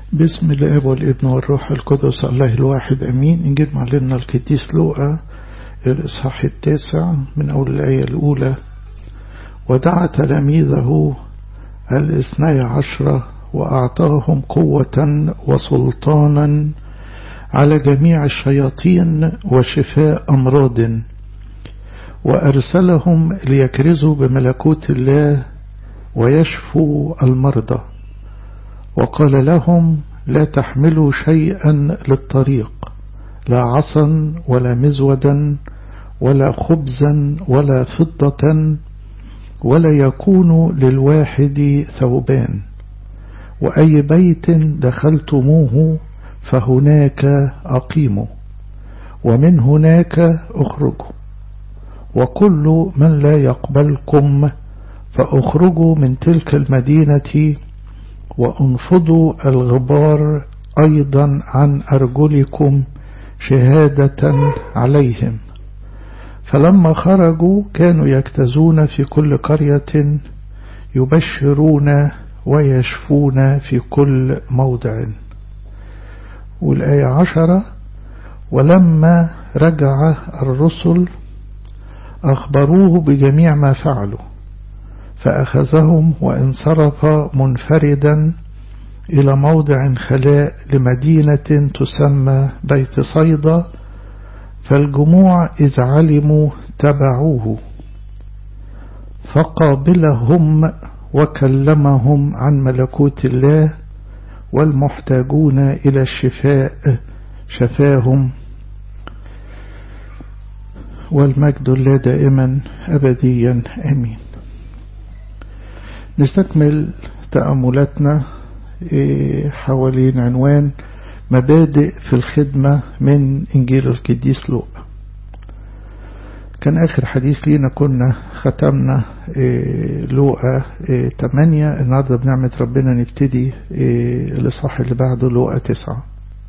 باسم الاب والابن والروح القدس الله الواحد امين انجيل معلمنا القديس لوقا الاصحاح التاسع من اول الايه الاولى ودعا تلاميذه الاثني عشرة واعطاهم قوة وسلطانا على جميع الشياطين وشفاء امراض وارسلهم ليكرزوا بملكوت الله ويشفوا المرضى وقال لهم لا تحملوا شيئا للطريق لا عصا ولا مزودا ولا خبزا ولا فضة ولا يكون للواحد ثوبان وأي بيت دخلتموه فهناك أقيموا ومن هناك اخرجوا وكل من لا يقبلكم فاخرجوا من تلك المدينة وانفضوا الغبار أيضا عن أرجلكم شهادة عليهم فلما خرجوا كانوا يجتازون في كل قرية يبشرون ويشفون في كل موضع والآية عشرة ولما رجع الرسل أخبروه بجميع ما فعلوا فأخذهم وانصرف منفردا إلى موضع خلاء لمدينة تسمى بيت صيدا فالجموع إذ علموا تبعوه فقابلهم وكلمهم عن ملكوت الله والمحتاجون إلى الشفاء شفاهم والمجد لله دائما أبديا آمين نستكمل تأملاتنا حوالين عنوان مبادئ في الخدمة من إنجيل القديس لوقا كان آخر حديث لينا كنا ختمنا لوقا 8 النهاردة بنعمة ربنا نبتدي الإصحاح اللي بعده لوقا 9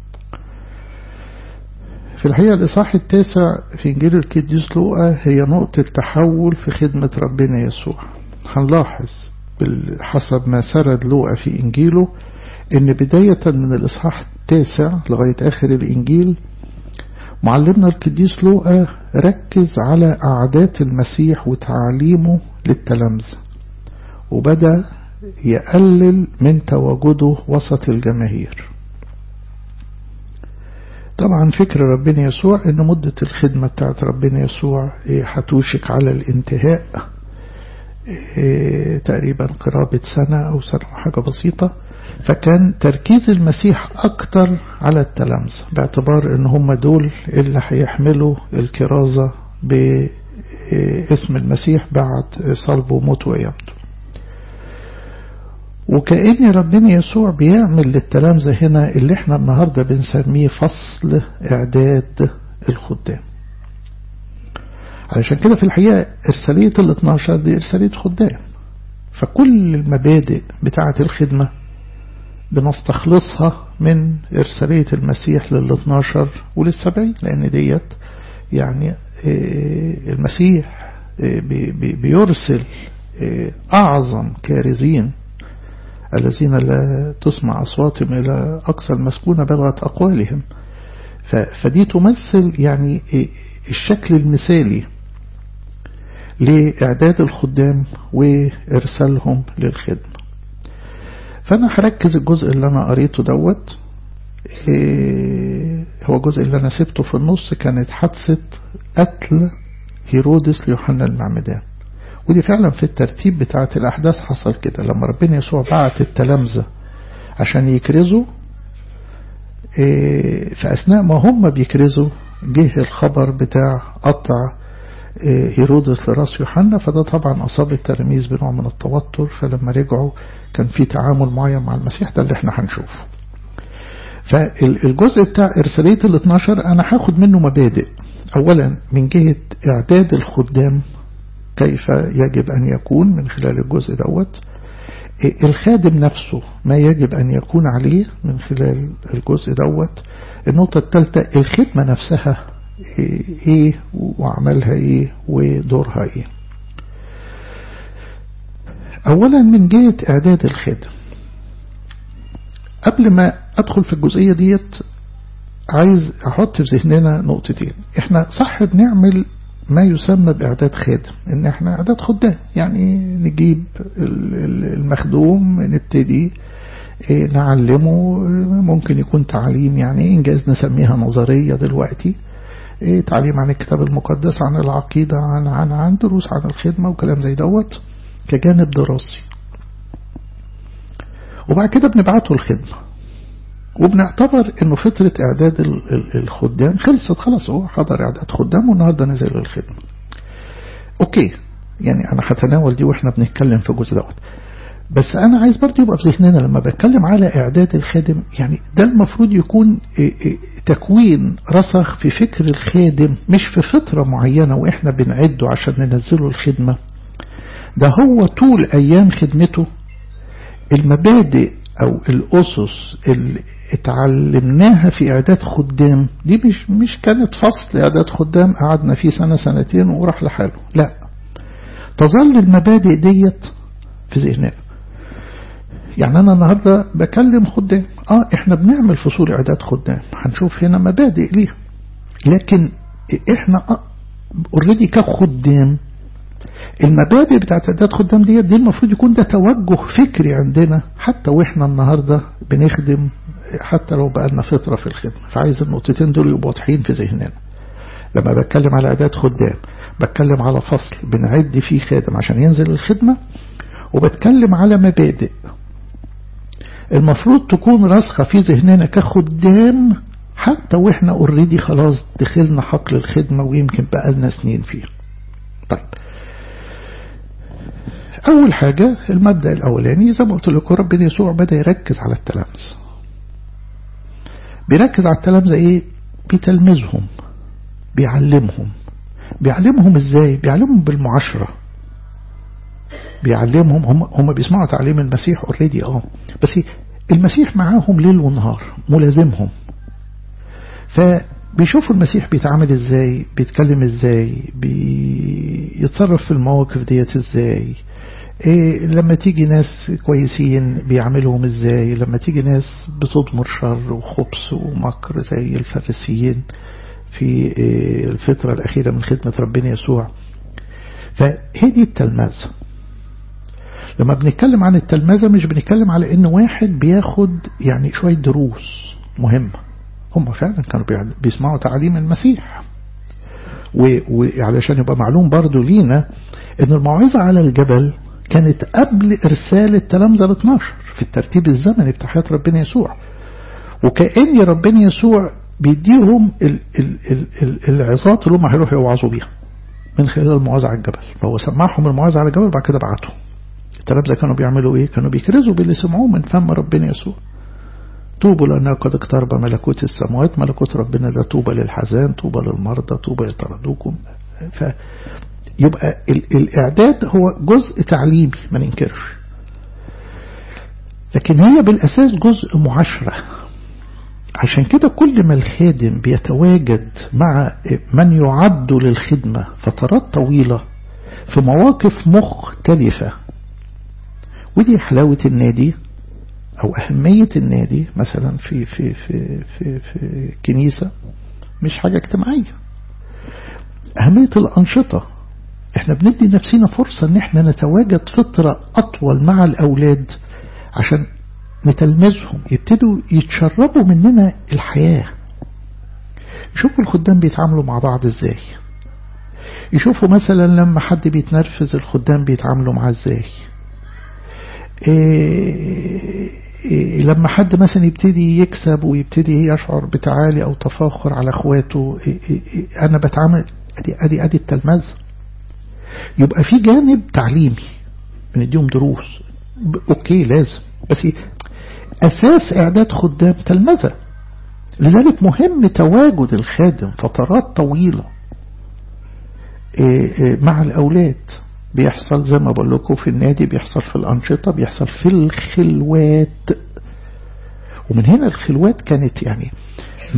في الحقيقة الإصحاح التاسع في إنجيل القديس لوقا هي نقطة تحول في خدمة ربنا يسوع هنلاحظ حسب ما سرد لوقا في إنجيله إن بداية من الإصحاح التاسع لغاية آخر الإنجيل معلمنا القديس لوقا ركز على أعداد المسيح وتعاليمه للتلامذة وبدأ يقلل من تواجده وسط الجماهير طبعا فكر ربنا يسوع ان مدة الخدمة بتاعت ربنا يسوع هتوشك على الانتهاء تقريبا قرابة سنة أو سنة وحاجة بسيطة فكان تركيز المسيح أكتر على التلامذة باعتبار أن هم دول اللي هيحملوا الكرازة باسم المسيح بعد صلبه وموته وقيامته وكأن ربنا يسوع بيعمل للتلامذة هنا اللي احنا النهاردة بنسميه فصل إعداد الخدام علشان كده في الحقيقة إرسالية ال 12 دي إرسالية خدام فكل المبادئ بتاعة الخدمة بنستخلصها من إرسالية المسيح لل 12 وللسبعين لأن ديت يعني المسيح بيرسل أعظم كارزين الذين لا تسمع أصواتهم إلى أقصى المسكونة بلغت أقوالهم فدي تمثل يعني الشكل المثالي لإعداد الخدام وإرسالهم للخدمة فأنا هركز الجزء اللي أنا قريته دوت هو الجزء اللي أنا سبته في النص كانت حادثة قتل هيرودس ليوحنا المعمدان ودي فعلا في الترتيب بتاعة الأحداث حصل كده لما ربنا يسوع بعت التلامذة عشان يكرزوا في أثناء ما هم بيكرزوا جه الخبر بتاع قطع هيرودس لراس يوحنا فده طبعا أصاب التلاميذ بنوع من التوتر فلما رجعوا كان في تعامل معين مع المسيح ده اللي احنا هنشوفه فالجزء بتاع إرسالية ال 12 أنا هاخد منه مبادئ أولا من جهة إعداد الخدام كيف يجب أن يكون من خلال الجزء دوت الخادم نفسه ما يجب أن يكون عليه من خلال الجزء دوت النقطة الثالثة الخدمة نفسها ايه وعملها ايه ودورها ايه اولا من جهة اعداد الخدم قبل ما أدخل في الجزئية ديت عايز أحط في ذهننا نقطتين إحنا صح بنعمل ما يسمى بإعداد خادم إن إحنا إعداد خدام يعني نجيب المخدوم نبتدي نعلمه ممكن يكون تعليم يعني إنجاز نسميها نظرية دلوقتي تعليم عن الكتاب المقدس عن العقيدة عن, عن, عن دروس عن الخدمة وكلام زي دوت كجانب دراسي وبعد كده بنبعته الخدمة وبنعتبر انه فترة اعداد الخدام خلصت خلاص هو حضر اعداد خدام والنهاردة نزل الخدمة اوكي يعني انا هتناول دي واحنا بنتكلم في الجزء دوت بس انا عايز برضه يبقى في ذهننا لما بتكلم على اعداد الخادم يعني ده المفروض يكون تكوين رسخ في فكر الخادم مش في فترة معينة واحنا بنعده عشان ننزله الخدمة ده هو طول ايام خدمته المبادئ او الاسس اللي اتعلمناها في اعداد خدام دي مش مش كانت فصل اعداد خدام قعدنا فيه سنة سنتين وراح لحاله لا تظل المبادئ ديت في ذهننا يعني أنا النهاردة بكلم خدام آه إحنا بنعمل فصول إعداد خدام هنشوف هنا مبادئ ليها لكن إحنا اوريدي كخدام المبادئ بتاعت إعداد خدام ديت دي المفروض يكون ده توجه فكري عندنا حتى وإحنا النهاردة بنخدم حتى لو بقالنا فترة في الخدمة فعايز النقطتين دول يبقوا واضحين في ذهننا لما بتكلم على إعداد خدام بتكلم على فصل بنعد فيه خادم عشان ينزل الخدمة وبتكلم على مبادئ المفروض تكون راسخة في ذهننا كخدام حتى واحنا اوريدي خلاص دخلنا حقل الخدمة ويمكن بقالنا سنين فيه طيب أول حاجة المبدأ الأولاني زي ما قلت لكم ربنا يسوع بدأ يركز على التلامذة بيركز على التلامذة إيه بيتلمذهم بيعلمهم بيعلمهم إزاي بيعلمهم بالمعاشرة بيعلمهم هم هم بيسمعوا تعليم المسيح اوريدي اه بس المسيح معاهم ليل ونهار ملازمهم فبيشوفوا المسيح بيتعامل ازاي بيتكلم ازاي بيتصرف في المواقف ديت ازاي إيه لما تيجي ناس كويسين بيعملهم ازاي لما تيجي ناس بتضمر شر وخبث ومكر زي الفريسيين في إيه الفترة الأخيرة من خدمة ربنا يسوع فهي دي التلمذة لما بنتكلم عن التلمذة مش بنتكلم على ان واحد بياخد يعني شوية دروس مهمة هم فعلا كانوا بيسمعوا تعليم المسيح وعلشان يبقى معلوم برضو لينا ان الموعظة على الجبل كانت قبل ارسال التلامذة ال 12 في الترتيب الزمني بتاع حياة ربنا يسوع وكأن ربنا يسوع بيديهم ال ال ال ال العظات اللي هم هيروحوا يوعظوا بيها من خلال الموعظة على الجبل فهو سمعهم الموعظة على الجبل بعد كده بعتهم التلامذة كانوا بيعملوا ايه كانوا بيكرزوا باللي سمعوه من فم ربنا يسوع توبوا لأنها قد اقترب ملكوت السماوات ملكوت ربنا ده طوبى للحزان طوبى للمرضى طوبى لطردوكم فيبقى الإعداد هو جزء تعليمي ما ننكرش لكن هي بالأساس جزء معاشرة عشان كده كل ما الخادم بيتواجد مع من يعد للخدمة فترات طويلة في مواقف مختلفة ودي حلاوة النادي أو أهمية النادي مثلا في في في في في كنيسة مش حاجة اجتماعية أهمية الأنشطة احنا بندي نفسنا فرصة ان احنا نتواجد فترة أطول مع الأولاد عشان نتلمذهم يبتدوا يتشربوا مننا الحياة يشوفوا الخدام بيتعاملوا مع بعض ازاي يشوفوا مثلا لما حد بيتنرفز الخدام بيتعاملوا معاه ازاي إيه إيه لما حد مثلا يبتدي يكسب ويبتدي يشعر بتعالي او تفاخر على اخواته إيه انا بتعامل ادي ادي ادي التلمذه يبقى في جانب تعليمي بنديهم دروس اوكي لازم بس اساس اعداد خدام تلمذه لذلك مهم تواجد الخادم فترات طويله مع الاولاد بيحصل زي ما بقول لكم في النادي بيحصل في الأنشطة بيحصل في الخلوات ومن هنا الخلوات كانت يعني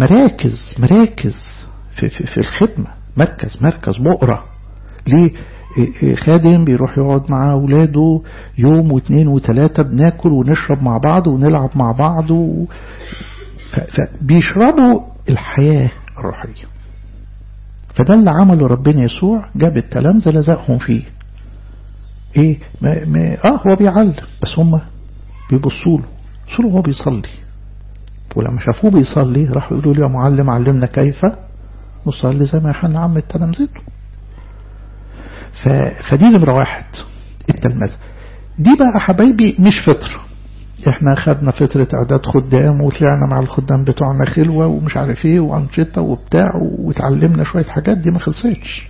مراكز مراكز في, في, في الخدمة مركز مركز بؤرة ليه خادم بيروح يقعد مع أولاده يوم واثنين وثلاثة بناكل ونشرب مع بعض ونلعب مع بعض و... فبيشربوا الحياة الروحية فده اللي عمله ربنا يسوع جاب التلامذة لزقهم فيه ايه ما ما اه هو بيعلم بس هم بيبصوا له بيبصوا له وهو بيصلي ولما شافوه بيصلي راحوا يقولوا له يا معلم علمنا كيف نصلي زي ما يوحنا عم تلامذته ف... فدي نمرة واحد التلمذة دي بقى حبايبي مش فطرة احنا خدنا فترة اعداد خدام وطلعنا مع الخدام بتوعنا خلوة ومش عارف ايه وانشطة وبتاع وتعلمنا شوية حاجات دي ما خلصتش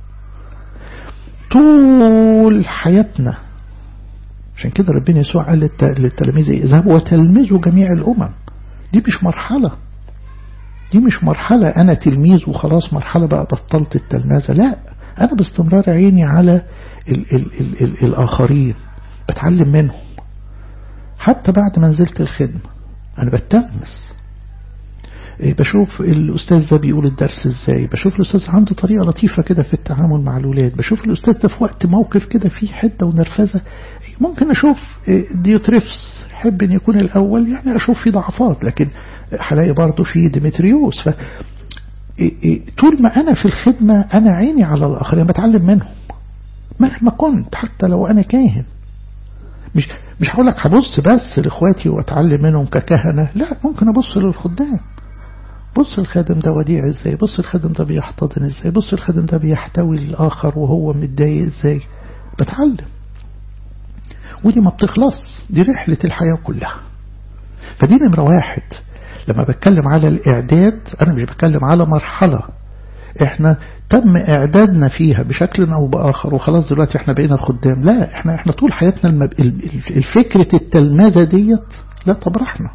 طول حياتنا عشان كده ربنا يسوع قال للتلاميذ اذهبوا وتلمذوا جميع الامم دي مش مرحلة دي مش مرحلة انا تلميذ وخلاص مرحلة بقى بطلت التلمذة لا انا باستمرار عيني على ال ال ال ال الاخرين بتعلم منهم حتى بعد ما نزلت الخدمة أنا بتلمس بشوف الأستاذ ده بيقول الدرس إزاي بشوف الأستاذ عنده طريقة لطيفة كده في التعامل مع الولاد بشوف الأستاذ ده في وقت موقف كده فيه حدة ونرفزة ممكن أشوف ديوتريفس حب أن يكون الأول يعني أشوف فيه ضعفات لكن هلاقي برضه فيه ديمتريوس ف طول ما أنا في الخدمة أنا عيني على الآخرين بتعلم منهم مهما كنت حتى لو أنا كاهن مش مش هقول لك هبص بس لاخواتي واتعلم منهم ككهنة لا ممكن ابص للخدام بص الخادم ده وديع ازاي بص الخادم ده بيحتضن ازاي بص الخادم ده بيحتوي الاخر وهو متضايق ازاي بتعلم ودي ما بتخلص دي رحلة الحياة كلها فدي نمرة واحد لما بتكلم على الاعداد انا مش بتكلم على مرحلة احنا تم اعدادنا فيها بشكل او باخر وخلاص دلوقتي احنا بقينا خدام لا احنا احنا طول حياتنا المب... الفكرة التلمذة ديت لا تبرحنا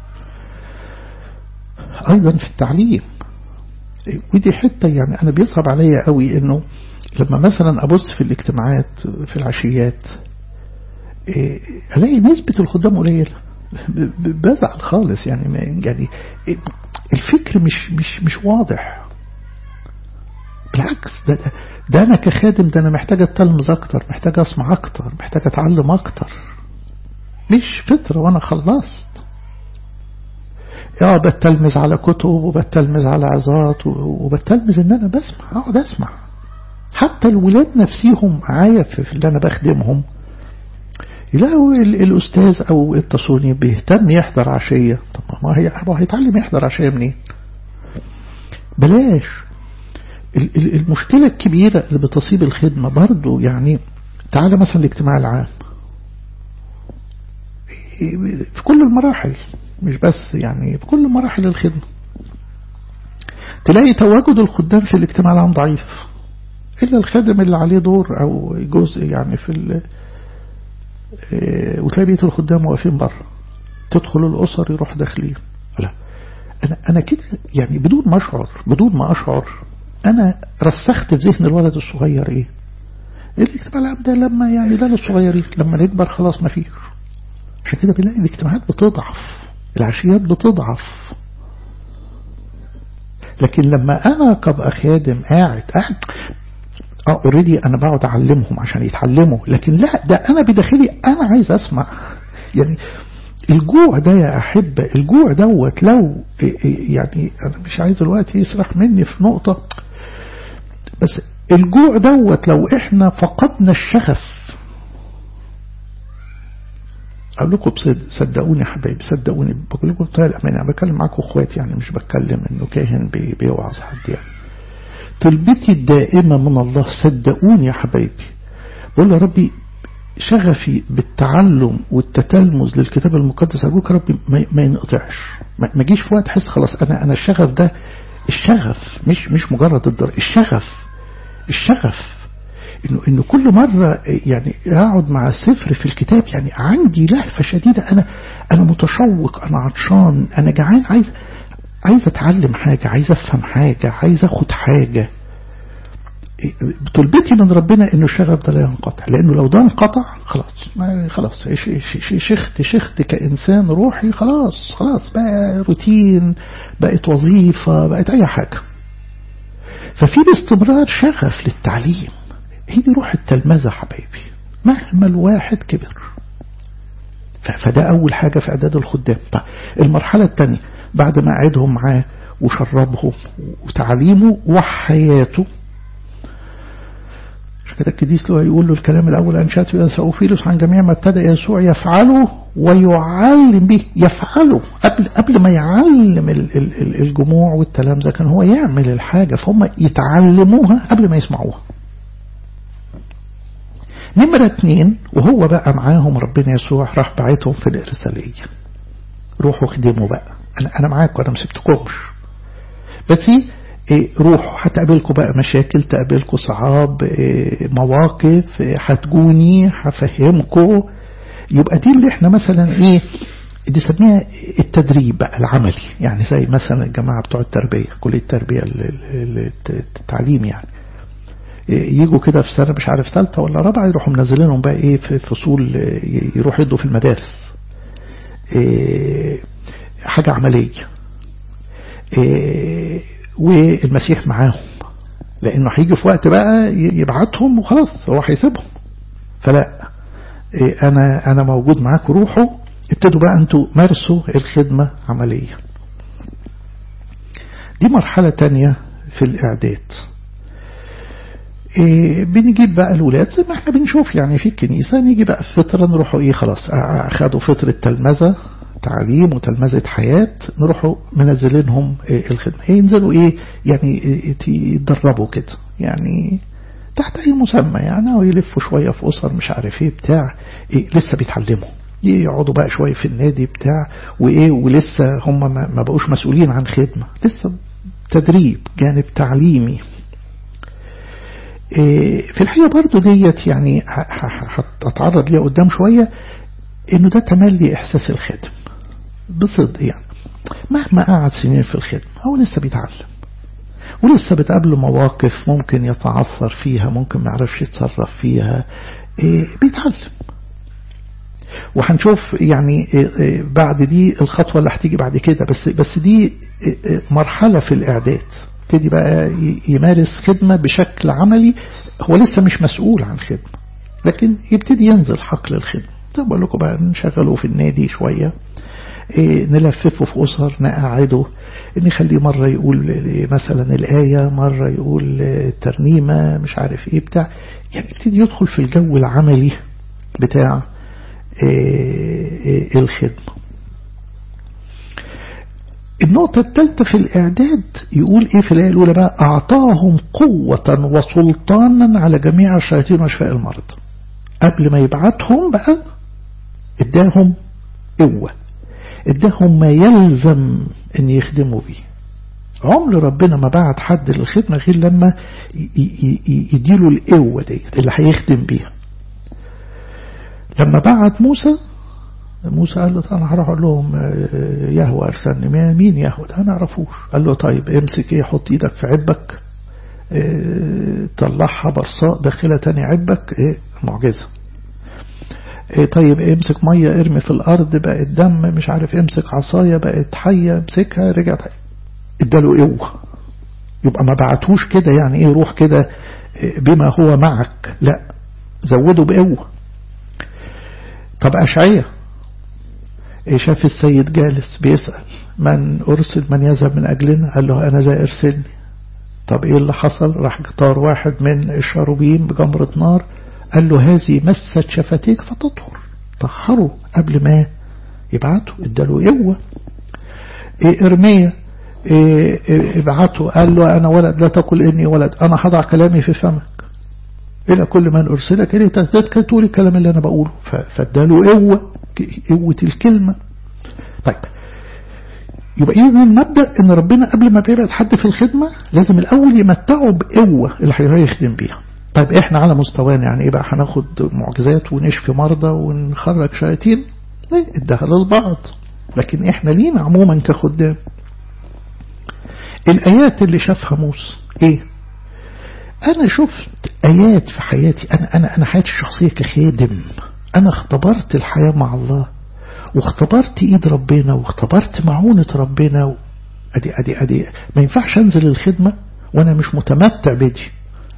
ايضا في التعليم ودي حتة يعني انا بيصعب عليا قوي انه لما مثلا ابص في الاجتماعات في العشيات الاقي نسبة الخدام قليلة بزعل خالص يعني يعني الفكر مش مش مش واضح بالعكس ده, ده, ده أنا كخادم ده أنا محتاج أتلمذ أكتر محتاج أسمع أكتر محتاج أتعلم أكتر مش فترة وأنا خلصت اه بتلمذ على كتب وبتلمذ على عظات وبتلمذ ان انا بسمع اقعد اسمع حتى الولاد نفسيهم معايا في اللي انا بخدمهم يلاقوا الاستاذ او التصوني بيهتم يحضر عشية طب ما هي هيتعلم يحضر عشية منين بلاش المشكلة الكبيرة اللي بتصيب الخدمة برضو يعني تعالى مثلا الاجتماع العام في كل المراحل مش بس يعني في كل مراحل الخدمة تلاقي تواجد الخدام في الاجتماع العام ضعيف إلا الخادم اللي عليه دور أو جزء يعني في ال وتلاقي بيت الخدام واقفين بره تدخل الأسر يروح داخلين لا أنا أنا كده يعني بدون ما أشعر بدون ما أشعر أنا رسخت في ذهن الولد الصغير إيه الاجتماع العام ده لما يعني ده للصغيرين لما نكبر خلاص ما فيش عشان كده بنلاقي الاجتماعات بتضعف العشيات بتضعف لكن لما أنا كبقى خادم قاعد قاعد اه اوريدي انا بقعد اعلمهم عشان يتعلموا لكن لا ده انا بداخلي انا عايز اسمع يعني الجوع ده يا أحبة الجوع دوت لو يعني أنا مش عايز الوقت يسرح مني في نقطة بس الجوع دوت لو إحنا فقدنا الشغف أقول لكم صدقوني يا حبايبي صدقوني بقول لكم بطريقة الأمانة أنا بكلم معاكم أخواتي يعني مش بتكلم إنه كاهن بيوعظ حد يعني طلبتي الدائمة من الله صدقوني يا حبايبي بقول يا ربي شغفي بالتعلم والتتلمذ للكتاب المقدس أقولك ربي ما ينقطعش ما جيش في وقت حس خلاص أنا أنا الشغف ده الشغف مش مش مجرد الدر الشغف الشغف إنه إنه كل مرة يعني أقعد مع سفر في الكتاب يعني عندي لهفة شديدة أنا أنا متشوق أنا عطشان أنا جعان عايز عايز أتعلم حاجة عايز أفهم حاجة عايز أخد حاجة طلبتي من ربنا انه الشغف ده لا ينقطع لانه لو ده انقطع خلاص خلاص شخت شخت كانسان روحي خلاص خلاص بقى روتين بقت وظيفة بقت اي حاجة ففي باستمرار شغف للتعليم هي دي روح التلمذة حبايبي مهما الواحد كبر فده أول حاجة في إعداد الخدام طيب المرحلة الثانية بعد ما قعدهم معاه وشربهم وتعليمه وحياته كده الكديس له يقول له الكلام الأول أنشأته يا سأوفيلوس عن جميع ما ابتدى يسوع يفعله ويعلم به يفعله قبل قبل ما يعلم الجموع والتلامذة كان هو يعمل الحاجة فهم يتعلموها قبل ما يسمعوها نمرة اتنين وهو بقى معاهم ربنا يسوع راح بعتهم في الإرسالية روحوا خدموا بقى أنا, أنا معاكم أنا مسبتكمش بس إيه روحوا هتقابلكم بقى مشاكل تقابلكم صعاب إيه مواقف إيه هتجوني هفهمكم يبقى دي اللي احنا مثلا ايه دي سميها التدريب بقى العملي يعني زي مثلا الجماعة بتوع التربية كلية التربية التعليم يعني يجوا كده في سنة مش عارف ثالثة ولا رابعة يروحوا منزلينهم بقى ايه في فصول يروحوا يدوا في المدارس إيه حاجة عملية إيه والمسيح معاهم لانه هيجي في وقت بقى يبعتهم وخلاص هو هيسيبهم فلا إيه انا انا موجود معاكم روحوا ابتدوا بقى انتوا مارسوا الخدمة عملية دي مرحلة تانية في الاعداد إيه بنجيب بقى الولاد زي ما احنا بنشوف يعني في الكنيسة نيجي بقى في فترة نروحوا ايه خلاص اخدوا فترة تلمذة تعليم وتلمذة حياة نروحوا منزلينهم إيه الخدمة ينزلوا ايه يعني يتدربوا كده يعني تحت اي مسمى يعني او يلفوا شوية في اسر مش عارف ايه بتاع إيه لسه بيتعلموا يقعدوا بقى شوية في النادي بتاع وايه ولسه هم ما بقوش مسؤولين عن خدمة لسه تدريب جانب تعليمي في الحقيقة برضو ديت يعني هتعرض ليها قدام شوية انه ده تملي احساس الخادم بصدق يعني مهما قعد سنين في الخدمة هو لسه بيتعلم ولسه بتقابله مواقف ممكن يتعثر فيها ممكن ما يعرفش يتصرف فيها بيتعلم وهنشوف يعني بعد دي الخطوة اللي هتيجي بعد كده بس بس دي مرحلة في الإعداد يبتدي بقى يمارس خدمة بشكل عملي هو لسه مش مسؤول عن خدمة لكن يبتدي ينزل حقل الخدمة زي بقول لكم بقى نشغله في النادي شوية إيه نلففه في أسر نقعده نخليه مرة يقول مثلا الآية مرة يقول ترنيمة مش عارف ايه بتاع يعني يبتدي يدخل في الجو العملي بتاع إيه إيه الخدمة النقطة الثالثة في الإعداد يقول إيه في الآية الأولى بقى أعطاهم قوة وسلطانا على جميع الشياطين وشفاء المرض قبل ما يبعتهم بقى اداهم قوة اداهم ما يلزم ان يخدموا بيه عمر ربنا ما بعت حد للخدمة غير لما يديله القوة ديت اللي هيخدم بيها لما بعت موسى موسى قال له انا هروح اقول لهم يهوى ارسلني مين يهوى ده انا اعرفوش قال له طيب امسك ايه حط ايدك في عبك اه طلعها برصاء داخلة تاني عبك ايه معجزة ايه طيب امسك مية ارمي في الارض بقت دم مش عارف امسك عصاية بقت حية امسكها رجعت اداله قوة يبقى ما بعتوش كده يعني ايه روح كده بما هو معك لا زوده بقوة طب أشعية شاف السيد جالس بيسأل من أرسل من يذهب من أجلنا قال له أنا زي أرسلني طب إيه اللي حصل راح طار واحد من الشاروبيم بجمرة نار قال له هذه مست شفتيك فتطهر طهروا قبل ما يبعته اداله قوة إيه إرمية إيه ابعته قال له أنا ولد لا تقل إني ولد أنا هضع كلامي في فمك إلى كل من أرسلك إليه تقول الكلام اللي أنا بقوله فاداله قوة قوة الكلمة طيب يبقى إذا المبدأ إن ربنا قبل ما بيبعت حد في الخدمة لازم الأول يمتعه بقوة اللي هيخدم بيها طيب إحنا على مستوانا يعني إيه بقى هناخد معجزات ونشفي مرضى ونخرج شياطين لا ادها للبعض لكن إحنا لينا عموما كخدام الآيات اللي شافها موسى إيه أنا شفت آيات في حياتي أنا أنا أنا حياتي الشخصية كخادم أنا اختبرت الحياة مع الله واختبرت إيد ربنا واختبرت معونة ربنا و... أدي أدي أدي ما ينفعش أنزل الخدمة وأنا مش متمتع بدي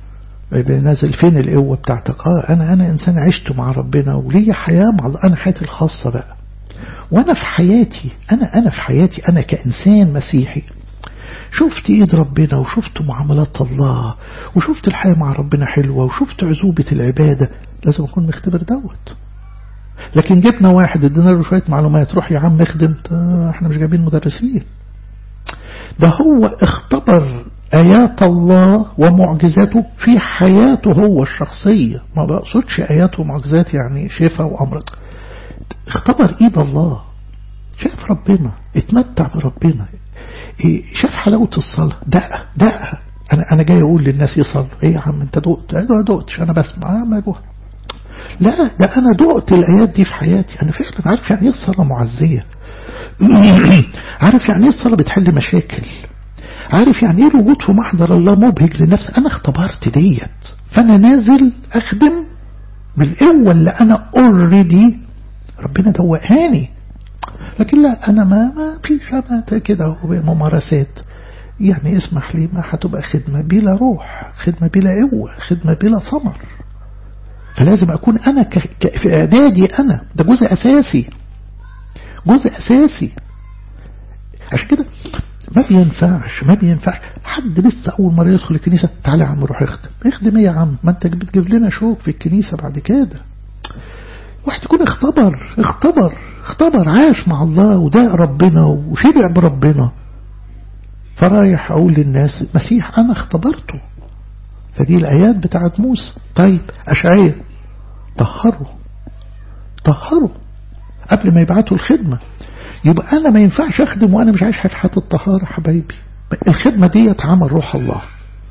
نازل فين القوة بتاعتك اه انا انا انسان عشت مع ربنا وليا حياة مع الله انا حياتي الخاصة بقى وانا في حياتي انا انا في حياتي انا كانسان مسيحي شفت ايد ربنا وشفت معاملات الله وشفت الحياة مع ربنا حلوة وشفت عزوبة العبادة لازم اكون مختبر دوت لكن جبنا واحد ادينا له شوية معلومات روح يا عم اخدم احنا مش جايبين مدرسين ده هو اختبر آيات الله ومعجزاته في حياته هو الشخصية ما بقصدش آيات ومعجزات يعني شفاء وأمر اختبر إيد الله شاف ربنا اتمتع بربنا شاف حلاوة الصلاة دقة دقة أنا أنا جاي أقول للناس يصلوا إيه يا عم أنت دقت أنا دقتش أنا بسمع ما بقى. لا ده أنا دقت الآيات دي في حياتي أنا فعلا عارف يعني إيه الصلاة معزية عارف يعني إيه الصلاة بتحل مشاكل عارف يعني ايه الوجود في محضر الله مبهج لنفسي انا اختبرت ديت فانا نازل اخدم بالقوة اللي انا اوريدي ربنا دوقهاني لكن لا انا ما ما فيش انا كده ممارسات يعني اسمح لي ما هتبقى خدمة بلا روح خدمة بلا قوة خدمة بلا ثمر فلازم اكون انا ك... ك... في اعدادي انا ده جزء اساسي جزء اساسي عشان كده ما بينفعش ما بينفعش حد لسه أول مرة يدخل الكنيسة تعالى يا عم روح اخدم اخدم ايه يا عم ما انت بتجيب لنا شوك في الكنيسة بعد كده واحد يكون اختبر اختبر اختبر عاش مع الله وداق ربنا وشبع بربنا فرايح أقول للناس مسيح أنا اختبرته فدي الآيات بتاعت موسى طيب أشعية طهروا طهروا قبل ما يبعتوا الخدمة يبقى أنا ما ينفعش أخدم وأنا مش عايش في حياة الطهارة حبايبي الخدمة دي عمل روح الله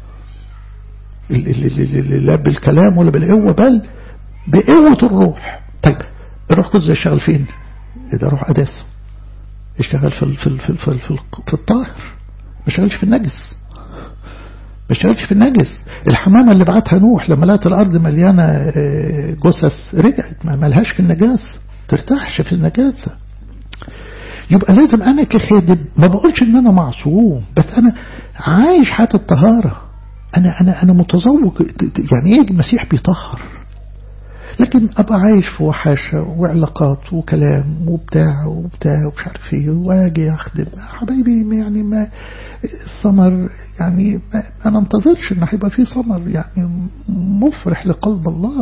لا بالكلام ولا بالقوة بل بقوة الروح طيب الروح القدس يشتغل فين ده روح قداسة يشتغل في في في في, في, في الطاهر ما يشتغلش في النجس ما يشتغلش في النجس الحمامة اللي بعتها نوح لما لقت الأرض مليانة جثث رجعت ما ملهاش في النجاس ترتاحش في النجاسة يبقى لازم أنا كخادم ما بقولش إن أنا معصوم بس أنا عايش حياة الطهارة أنا أنا أنا متذوق يعني إيه المسيح بيطهر لكن أبقى عايش في وحاشة وعلاقات وكلام وبتاع وبتاع ومش عارف إيه وأجي أخدم حبايبي يعني ما الثمر يعني ما أنا انتظرش إن هيبقى فيه ثمر يعني مفرح لقلب الله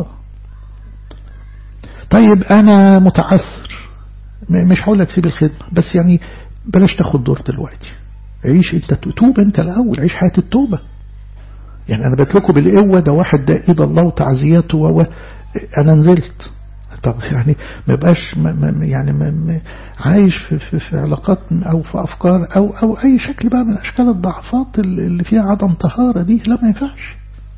طيب أنا متعثر مش هقول لك سيب الخدمة بس يعني بلاش تاخد دور دلوقتي عيش انت توب انت الاول عيش حياة التوبة يعني انا بتلكوا بالقوة ده واحد ده ايد الله وتعزياته و انا نزلت طب يعني ما يبقاش ما ما يعني ما ما عايش في, في, في علاقات او في افكار او او اي شكل بقى من اشكال الضعفات اللي فيها عدم طهارة دي لا ما ينفعش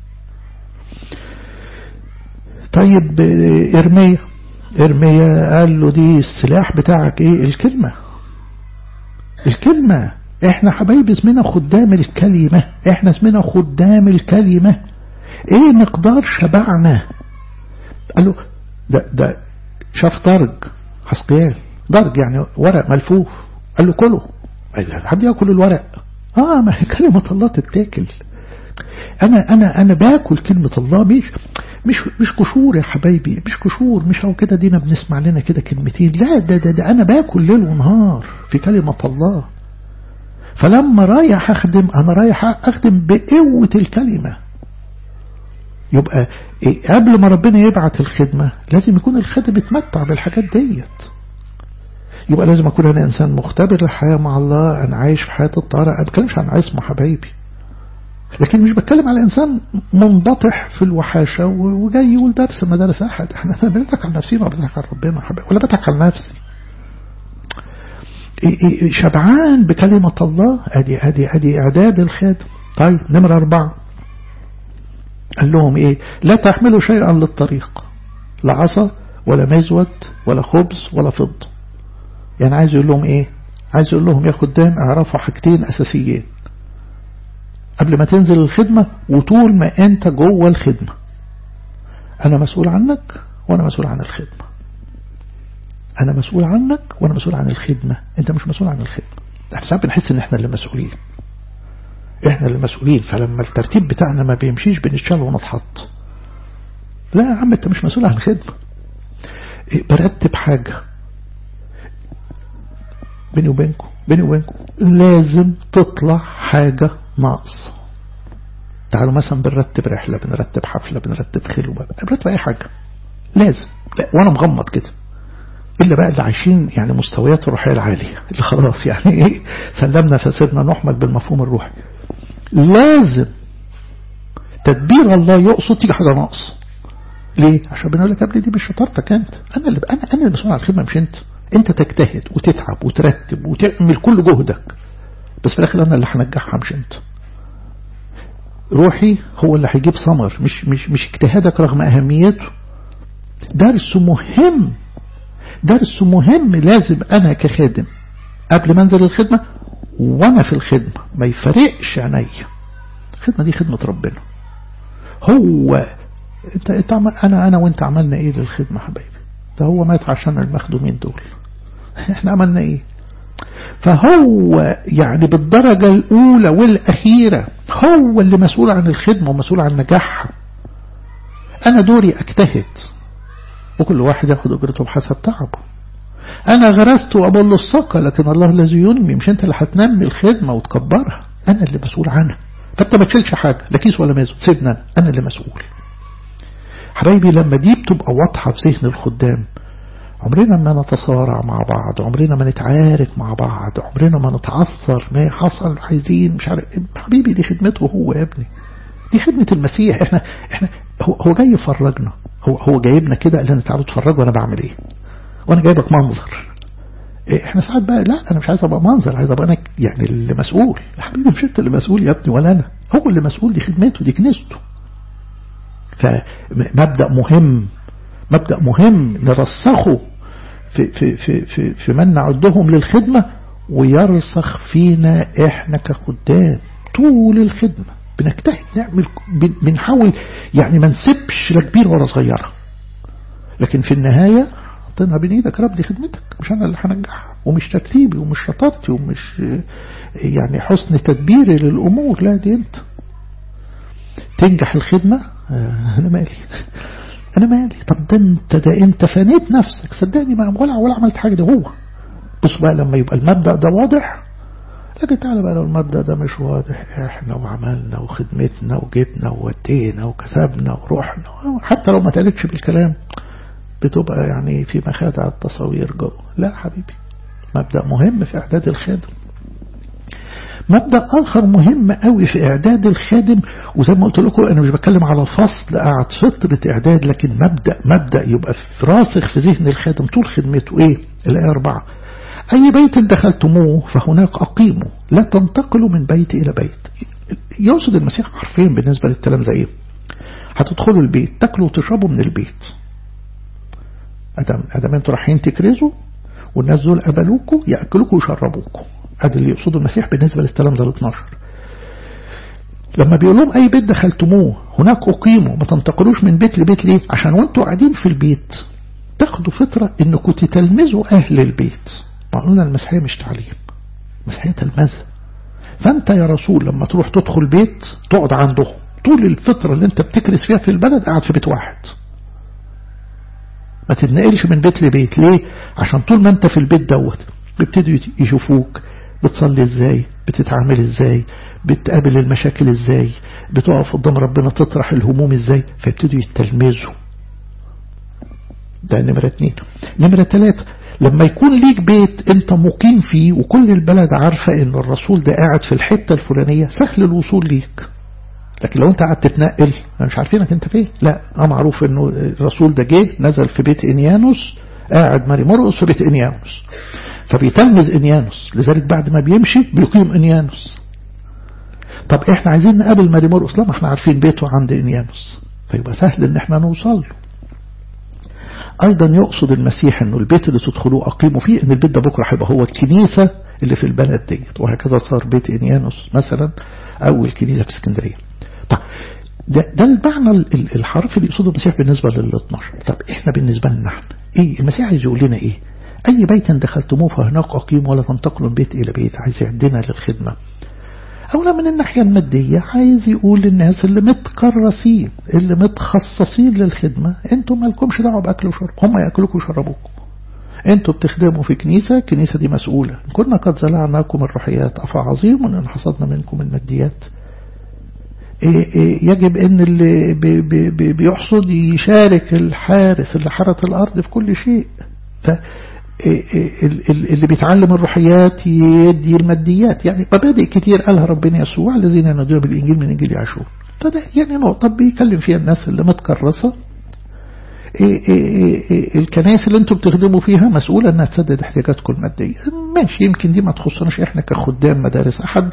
طيب ارميه ارميا قال له دي السلاح بتاعك ايه الكلمة الكلمة احنا حبايب اسمنا خدام الكلمة احنا اسمنا خدام الكلمة ايه مقدار شبعنا قال له ده, ده شاف درج حسقيال درج يعني ورق ملفوف قال له كله حد ياكل الورق اه ما هي كلمة الله تتاكل انا انا انا باكل كلمة الله مش مش مش قشور يا حبايبي مش قشور مش هو كده دينا بنسمع لنا كده كلمتين لا ده, ده ده انا باكل ليل ونهار في كلمة الله فلما رايح اخدم انا رايح اخدم بقوة الكلمة يبقى إيه قبل ما ربنا يبعت الخدمة لازم يكون الخادم يتمتع بالحاجات ديت يبقى لازم اكون انا انسان مختبر الحياة مع الله انا عايش في حياة الطهارة انا بتكلمش عن عصمة حبايبي لكن مش بتكلم على إنسان منبطح في الوحاشة وجاي يقول درس مدارس أحد احنا بنضحك على نفسنا ولا بنضحك على ربنا ولا بضحك على نفسي شبعان بكلمة الله ادي ادي ادي اعداد الخادم طيب نمرة أربعة قال لهم ايه لا تحملوا شيئا للطريق لا عصا ولا مزود ولا خبز ولا فضة يعني عايز يقول لهم ايه عايز يقول لهم يا خدام اعرفوا حاجتين اساسيين قبل ما تنزل الخدمة وطول ما انت جوه الخدمة انا مسؤول عنك وانا مسؤول عن الخدمة انا مسؤول عنك وانا مسؤول عن الخدمة انت مش مسؤول عن الخدمة احنا ساعات بنحس ان احنا اللي مسؤولين احنا اللي مسؤولين فلما الترتيب بتاعنا ما بيمشيش بنتشال ونتحط لا يا عم انت مش مسؤول عن خدمة برتب حاجة بيني وبينكم بيني وبينكم لازم تطلع حاجة ناقصة تعالوا مثلا بنرتب رحلة بنرتب حفلة بنرتب خلوة بنرتب أي حاجة لازم لا وأنا مغمض كده إلا بقى اللي عايشين يعني مستويات الروحية العالية اللي خلاص يعني إيه سلمنا فسرنا نحمل بالمفهوم الروحي لازم تدبير الله يقصد تيجي حاجة ناقصة ليه؟ عشان بنقول لك يا ابني دي مش شطارتك انت انا اللي انا انا اللي مسؤول عن الخدمه مش انت انت تجتهد وتتعب وترتب وتعمل كل جهدك بس في الاخر انا اللي هنجحها مش انت روحي هو اللي هيجيب ثمر مش مش مش اجتهادك رغم اهميته درس مهم درس مهم لازم انا كخادم قبل ما انزل الخدمه وانا في الخدمه ما يفرقش عينيا الخدمه دي خدمه ربنا هو انت انت انا انا وانت عملنا ايه للخدمه حبايبي ده هو مات عشان المخدومين دول احنا عملنا ايه فهو يعني بالدرجة الأولى والأخيرة هو اللي مسؤول عن الخدمة ومسؤول عن نجاحها أنا دوري أجتهد وكل واحد ياخد أجرته بحسب تعبه أنا غرست وأبل الساقة لكن الله الذي ينمي مش أنت اللي هتنمي الخدمة وتكبرها أنا اللي مسؤول عنها فأنت ما تشيلش حاجة لا كيس ولا مازو سيبنا أنا, أنا اللي مسؤول حبايبي لما دي بتبقى واضحة في ذهن الخدام عمرنا ما نتصارع مع بعض عمرنا ما نتعارك مع بعض عمرنا ما نتعثر ما حصل عايزين مش عارف حبيبي دي خدمته هو يا ابني دي خدمة المسيح احنا احنا هو, هو جاي يفرجنا هو هو جايبنا كده قال لنا تعالوا اتفرجوا انا بعمل ايه وانا جايبك منظر إيه احنا ساعات بقى لا انا مش عايز ابقى منظر عايز ابقى انا يعني اللي مسؤول يا حبيبي مش انت اللي مسؤول يا ابني ولا انا هو اللي مسؤول دي خدمته دي كنيسته فمبدأ مهم مبدأ مهم نرسخه في, في, في, في, في من نعدهم للخدمة ويرسخ فينا احنا كخدام طول الخدمة بنجتهد نعمل بنحاول يعني ما نسيبش لا كبير ولا صغيرة لكن في النهاية حطينا بين ايدك رب دي خدمتك مش انا اللي هنجحها ومش ترتيبي ومش شطارتي ومش يعني حسن تدبيري للامور لا دي انت تنجح الخدمة انا مالي انا مالي طب ده انت ده انت فنيت نفسك صدقني ما ولا ولا عملت حاجه ده هو بص بقى لما يبقى المبدا ده واضح لكن تعالى بقى لو المبدا ده مش واضح احنا وعملنا وخدمتنا وجبنا وودينا وكسبنا ورحنا حتى لو ما تقالتش بالكلام بتبقى يعني في مخادع التصاوير جوه لا حبيبي مبدا مهم في اعداد الخادم مبدأ آخر مهم قوي في إعداد الخادم وزي ما قلت لكم أنا مش بتكلم على فصل قعد فترة إعداد لكن مبدأ مبدأ يبقى راسخ في ذهن الخادم طول خدمته إيه الآية أربعة أي بيت دخلتموه فهناك أقيموا لا تنتقلوا من بيت إلى بيت يقصد المسيح حرفيا بالنسبة للكلام زي إيه هتدخلوا البيت تاكلوا وتشربوا من البيت أدم أدم أنتوا رايحين تكرزوا والناس دول قبلوكوا يأكلوكوا ويشربوكوا هذا اللي يقصده المسيح بالنسبة للتلامذة ال 12 لما بيقول لهم أي بيت دخلتموه هناك أقيموا ما تنتقلوش من بيت لبيت ليه عشان وانتوا قاعدين في البيت تاخدوا فترة انكم تتلمذوا أهل البيت قلنا المسيحية مش تعليم المسيحية تلمذة فأنت يا رسول لما تروح تدخل بيت تقعد عنده طول الفترة اللي انت بتكرس فيها في البلد قاعد في بيت واحد ما تتنقلش من بيت لبيت ليه عشان طول ما انت في البيت دوت بيبتدوا يشوفوك بتصلي ازاي بتتعامل ازاي بتقابل المشاكل ازاي بتقف قدام ربنا تطرح الهموم ازاي فيبتدوا يتلمذوا ده نمرة اتنين نمرة تلاتة لما يكون ليك بيت انت مقيم فيه وكل البلد عارفة ان الرسول ده قاعد في الحتة الفلانية سهل الوصول ليك لكن لو انت قاعد تتنقل مش عارفينك انت فين لا اه معروف انه الرسول ده جه نزل في بيت انيانوس قاعد ماري مرقس في بيت انيانوس فبيتلمذ انيانوس لذلك بعد ما بيمشي بيقيم انيانوس طب احنا عايزين نقابل ماري مرقس لا ما احنا عارفين بيته عند انيانوس فيبقى سهل ان احنا نوصل له ايضا يقصد المسيح انه البيت اللي تدخلوه اقيموا فيه ان البيت ده بكره هيبقى هو الكنيسة اللي في البلد ديت وهكذا صار بيت انيانوس مثلا او الكنيسة في اسكندرية طب ده, ده المعنى الحرف اللي يقصده المسيح بالنسبة لل 12 طب احنا بالنسبة لنا احنا ايه المسيح عايز يقول لنا ايه أي بيت دخلتموه فهناك أقيم ولا تنتقلوا من بيت إلى بيت عايز يعدنا للخدمة أولا من الناحية المادية عايز يقول للناس اللي متكرسين اللي متخصصين للخدمة انتوا مالكمش دعوة بأكل وشرب هم يأكلوكم ويشربوكم انتوا بتخدموا في كنيسة الكنيسة دي مسؤولة كنا قد زلعناكم الروحيات أفعظيم وإن حصدنا منكم الماديات يجب ان اللي بي بي بيحصد يشارك الحارس اللي حرث الارض في كل شيء ف اللي بيتعلم الروحيات يدي الماديات يعني مبادئ كتير قالها ربنا يسوع الذين ينادون بالانجيل من انجيل يعشون فده يعني نقطه بيكلم فيها الناس اللي متكرسه الكنائس اللي انتم بتخدموا فيها مسؤولة انها تسدد احتياجاتكم المادية ماشي يمكن دي ما تخصناش احنا كخدام مدارس احد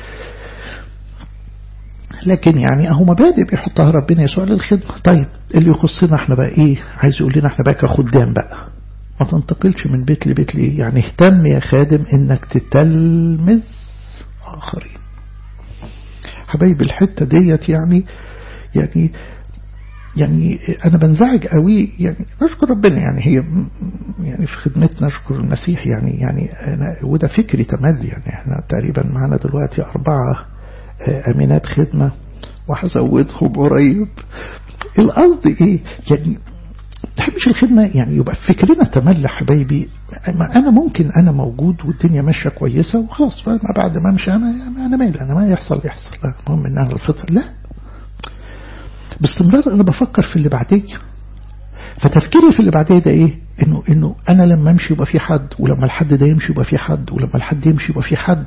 لكن يعني اهو مبادئ بيحطها ربنا يسوع للخدمة طيب اللي يخصنا احنا بقى ايه عايز يقول لنا احنا بقى كخدام بقى ما تنتقلش من بيت لبيت ليه يعني اهتم يا خادم انك تتلمذ اخرين حبايبي الحتة ديت يعني يعني يعني أنا بنزعج قوي يعني نشكر ربنا يعني هي يعني في خدمتنا نشكر المسيح يعني يعني أنا وده فكري تملي يعني احنا تقريبا معانا دلوقتي أربعة أمينات خدمة وهزودهم قريب القصد إيه يعني تحبش الخدمة يعني يبقى فكرنا تملي حبايبي أنا ممكن أنا موجود والدنيا ماشية كويسة وخلاص ما بعد ما أمشي أنا يعني أنا مالي أنا ما يحصل يحصل لا المهم إن أنا الفطر لا باستمرار أنا بفكر في اللي بعديه فتفكيري في اللي بعديه ده إيه إنه إنه أنا لما أمشي يبقى في حد ولما الحد ده يمشي يبقى في حد ولما الحد يمشي يبقى في حد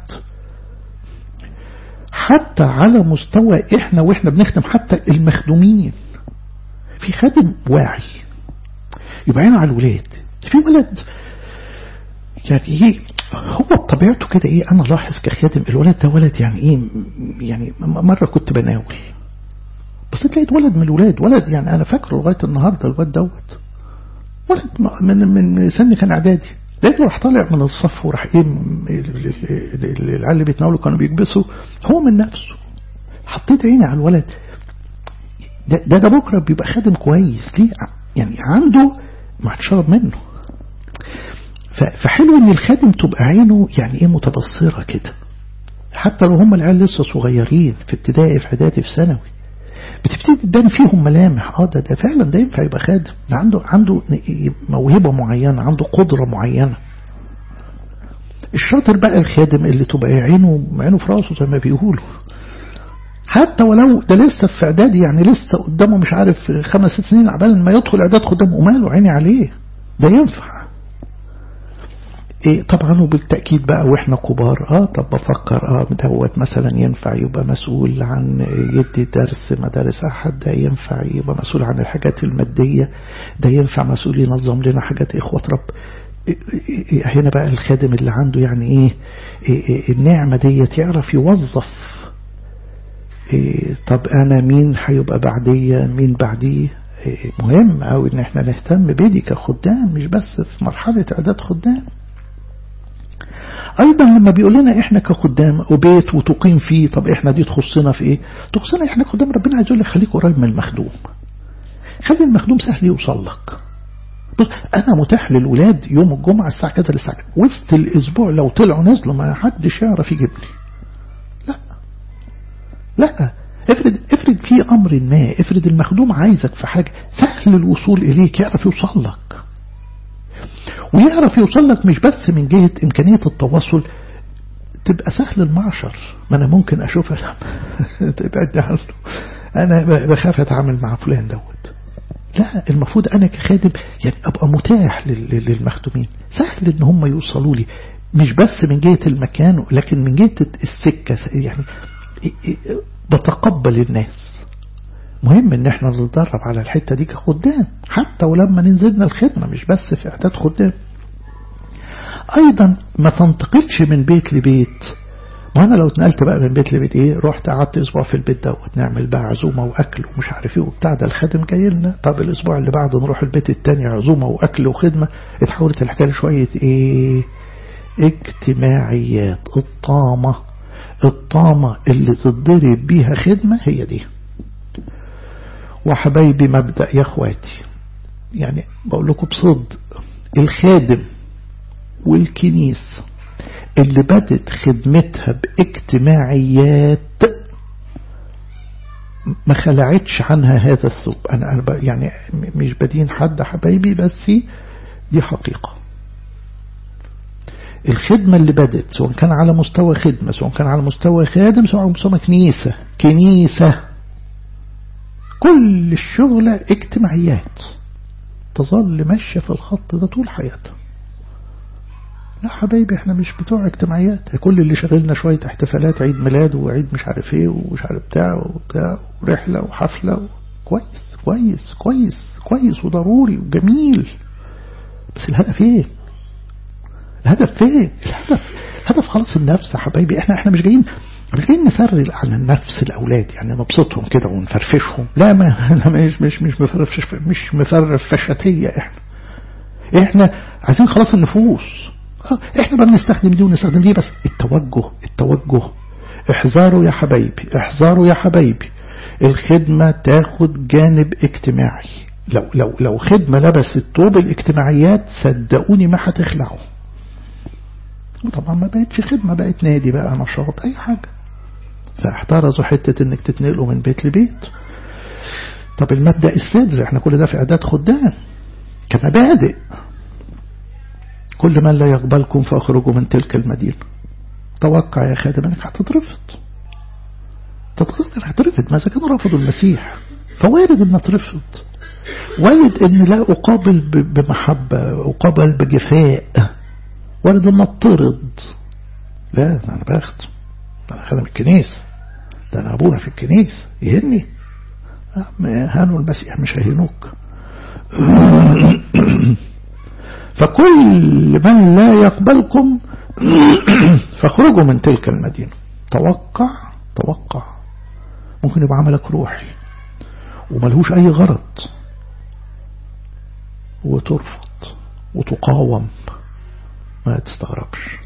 حتى على مستوى إحنا وإحنا بنخدم حتى المخدومين في خادم واعي يبقى عينه على الولاد في ولد يعني ايه هو بطبيعته كده ايه انا لاحظ كخادم الولد ده ولد يعني ايه يعني مرة كنت بناول بس لقيت ولد من الولاد ولد يعني انا فاكره لغاية النهاردة الواد دوت ولد من من سن كان اعدادي لقيته راح طالع من الصف وراح ايه العيال اللي بيتناولوا كانوا بيكبسوا هو من نفسه حطيت عيني على الولد ده ده, ده بكره بيبقى خادم كويس ليه يعني عنده ما هتشرب منه فحلو ان الخادم تبقى عينه يعني ايه متبصرة كده حتى لو هم العيال لسه صغيرين في ابتدائي في اعدادي في ثانوي بتبتدي تبان فيهم ملامح اه ده ده فعلا ده ينفع يبقى خادم ده عنده عنده موهبة معينة عنده قدرة معينة الشاطر بقى الخادم اللي تبقى عينه عينه في راسه زي ما بيقولوا حتى ولو ده لسه في اعدادي يعني لسه قدامه مش عارف خمس ست سنين عبال ما يدخل اعداد قدامه وماله عيني عليه ده ينفع إيه طبعا وبالتأكيد بقى واحنا كبار اه طب بفكر اه دوت مثلا ينفع يبقى مسؤول عن يدي درس مدارس احد ده ينفع يبقى مسؤول عن الحاجات المادية ده ينفع مسؤول ينظم لنا حاجات اخوة رب إيه هنا بقى الخادم اللي عنده يعني ايه, إيه النعمة ديت يعرف يوظف إيه طب انا مين هيبقى بعدية مين بعديه إيه مهم او ان احنا نهتم بدي كخدام مش بس في مرحلة اعداد خدام ايضا لما بيقول لنا احنا كخدام وبيت وتقيم فيه طب احنا دي تخصنا في ايه تخصنا احنا خدام ربنا عايز يقول لك خليك قريب من المخدوم خلي المخدوم سهل يوصل لك بص انا متاح للولاد يوم الجمعة الساعة كذا للساعة وسط الاسبوع لو طلعوا نزلوا ما حدش يعرف يجيبني لا لا افرض افرض في امر ما افرض المخدوم عايزك في حاجة سهل الوصول اليك يعرف يوصل لك ويعرف يوصل لك مش بس من جهة إمكانية التواصل تبقى سهل المعشر ما أنا ممكن أشوفها تبعد عنه أنا بخاف أتعامل مع فلان دوت لا المفروض أنا كخادم يعني أبقى متاح للمخدومين سهل إن هم يوصلوا لي مش بس من جهة المكان لكن من جهة السكة يعني بتقبل الناس مهم ان احنا نتدرب على الحتة دي كخدام حتى ولما ننزلنا الخدمة مش بس في اعداد خدام ايضا ما تنتقلش من بيت لبيت ما انا لو اتنقلت بقى من بيت لبيت ايه رحت قعدت اسبوع في البيت دوت نعمل بقى عزومة واكل ومش عارف ايه وبتاع ده الخادم جاي لنا طب الاسبوع اللي بعده نروح البيت التاني عزومة واكل وخدمة اتحولت الحكاية شوية ايه اجتماعيات الطامة الطامة اللي تتضرب بيها خدمة هي دي وحبايبي مبدأ يا اخواتي يعني بقول لكم بصدق الخادم والكنيس اللي بدت خدمتها باجتماعيات ما خلعتش عنها هذا الثوب أنا, أنا يعني مش بدين حد حبايبي بس دي حقيقة الخدمة اللي بدت سواء كان على مستوى خدمة سواء كان على مستوى خادم سواء على مستوى كنيسة كنيسة كل الشغلة اجتماعيات تظل ماشية في الخط ده طول حياتها لا حبايبي احنا مش بتوع اجتماعيات كل اللي شغلنا شوية احتفالات عيد ميلاد وعيد مش عارف ايه ومش عارف بتاع وبتاع ورحلة وحفلة كويس كويس كويس كويس وضروري وجميل بس الهدف ايه الهدف فين الهدف هدف خلاص النفس يا حبايبي احنا احنا مش جايين مش جايين نسرل على النفس الاولاد يعني نبسطهم كده ونفرفشهم لا ما انا مش مش مش مفرفش مش مفرفشتيه احنا احنا عايزين خلاص النفوس احنا بقى بنستخدم دي ونستخدم دي بس التوجه التوجه احذروا يا حبايبي احذروا يا حبايبي الخدمة تاخد جانب اجتماعي لو لو لو خدمة لبست طوب الاجتماعيات صدقوني ما هتخلعوا وطبعا ما بقتش خدمة بقت نادي بقى نشاط اي حاجة فاحترزوا حتة انك تتنقلوا من بيت لبيت طب المبدأ السادس احنا كل ده في اعداد خدام كمبادئ كل من لا يقبلكم فاخرجوا من تلك المدينة توقع يا خادم انك هتترفض تتوقع انك هترفض ماذا كانوا رفضوا المسيح فوارد ان اترفض وارد ان لا اقابل بمحبة اقابل بجفاء وارد ان اطرد لا انا باخد انا خادم الكنيسة ده انا ابونا في الكنيسة يهني هانوا المسيح مش هيهنوك فكل من لا يقبلكم فاخرجوا من تلك المدينة توقع توقع ممكن يبقى عملك روحي وملهوش أي غرض وترفض وتقاوم ما تستغربش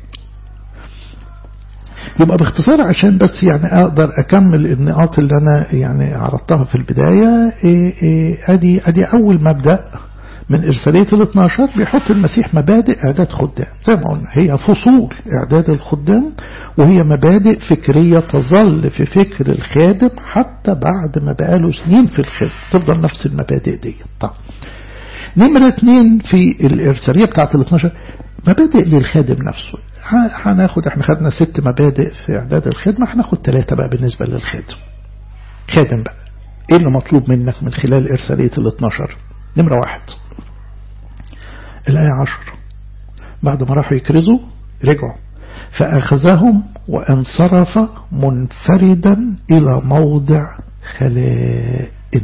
يبقى باختصار عشان بس يعني أقدر أكمل النقاط اللي أنا يعني عرضتها في البداية إيه إيه أدي, أدي أول مبدأ من إرسالية ال 12 بيحط المسيح مبادئ إعداد خدام زي ما قلنا هي فصول إعداد الخدام وهي مبادئ فكرية تظل في فكر الخادم حتى بعد ما بقاله سنين في الخدمة تفضل نفس المبادئ دي طب نمرة اتنين في الإرسالية بتاعت ال 12 مبادئ للخادم نفسه هناخد احنا خدنا ست مبادئ في إعداد الخدمة هناخد ثلاثة بقى بالنسبة للخادم خادم بقى ايه اللي مطلوب منك من خلال إرسالية ال 12 نمرة واحد الآية عشر بعد ما راحوا يكرزوا رجعوا فأخذهم وانصرف منفردا إلى موضع خلائن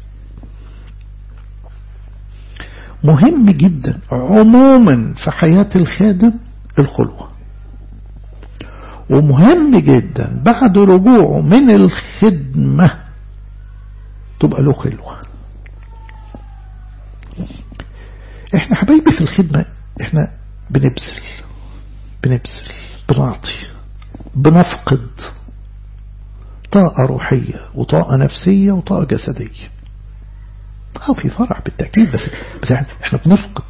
مهم جدا عموما في حياة الخادم الخلوة ومهم جدا بعد رجوعه من الخدمة تبقى له خلوة احنا حبايبي في الخدمة احنا بنبذل بنبذل بنعطي بنفقد طاقة روحية وطاقة نفسية وطاقة جسدية اه في فرح بالتأكيد بس بس احنا بنفقد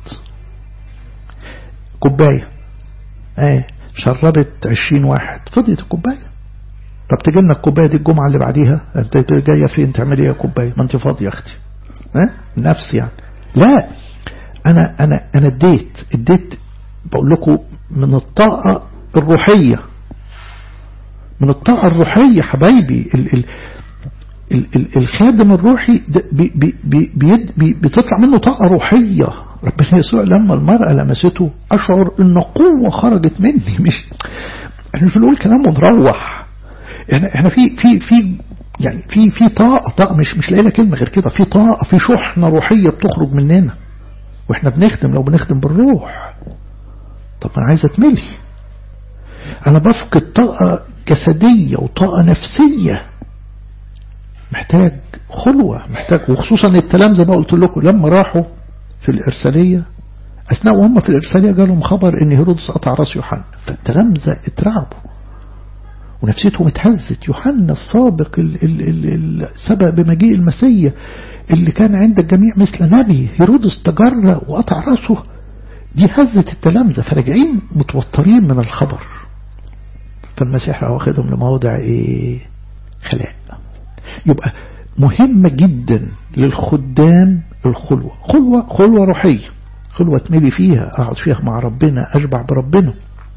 كوباية اه شربت عشرين واحد فضيت الكوباية طب تجي لنا الكوباية دي الجمعة اللي بعديها انت جاية فين تعملي ايه كوباية ما انت فاضية يا اختي اه نفس يعني لا انا انا انا اديت اديت بقول لكم من الطاقة الروحية من الطاقة الروحية حبايبي ال ال ال ال الخادم الروحي بي بي بي بي بتطلع منه طاقة روحية ربنا يسوع لما المرأة لمسته أشعر إن قوة خرجت مني مش احنا مش بنقول كلام ونروح يعني احنا في في في يعني في في طاقة طاقة مش مش لاقي كلمة غير كده في طاقة في شحنة روحية بتخرج مننا واحنا بنخدم لو بنخدم بالروح طب انا عايز اتملي انا بفقد طاقة جسدية وطاقة نفسية محتاج خلوة محتاج وخصوصا الكلام زي ما قلت لكم لما راحوا في الإرسالية أثناء وهم في الإرسالية جالهم خبر إن هيرودس قطع راس يوحنا فالتلامذة اترعبوا ونفسيتهم اتهزت يوحنا السابق اللي سبق بمجيء المسيح اللي كان عند الجميع مثل نبي هيرودس تجرأ وقطع راسه دي هزت التلامذة فراجعين متوترين من الخبر فالمسيح راح واخدهم لموضع ايه خلاء يبقى مهمة جدا للخدام الخلوة خلوة خلوة روحية خلوة تملي فيها اقعد فيها مع ربنا اشبع بربنا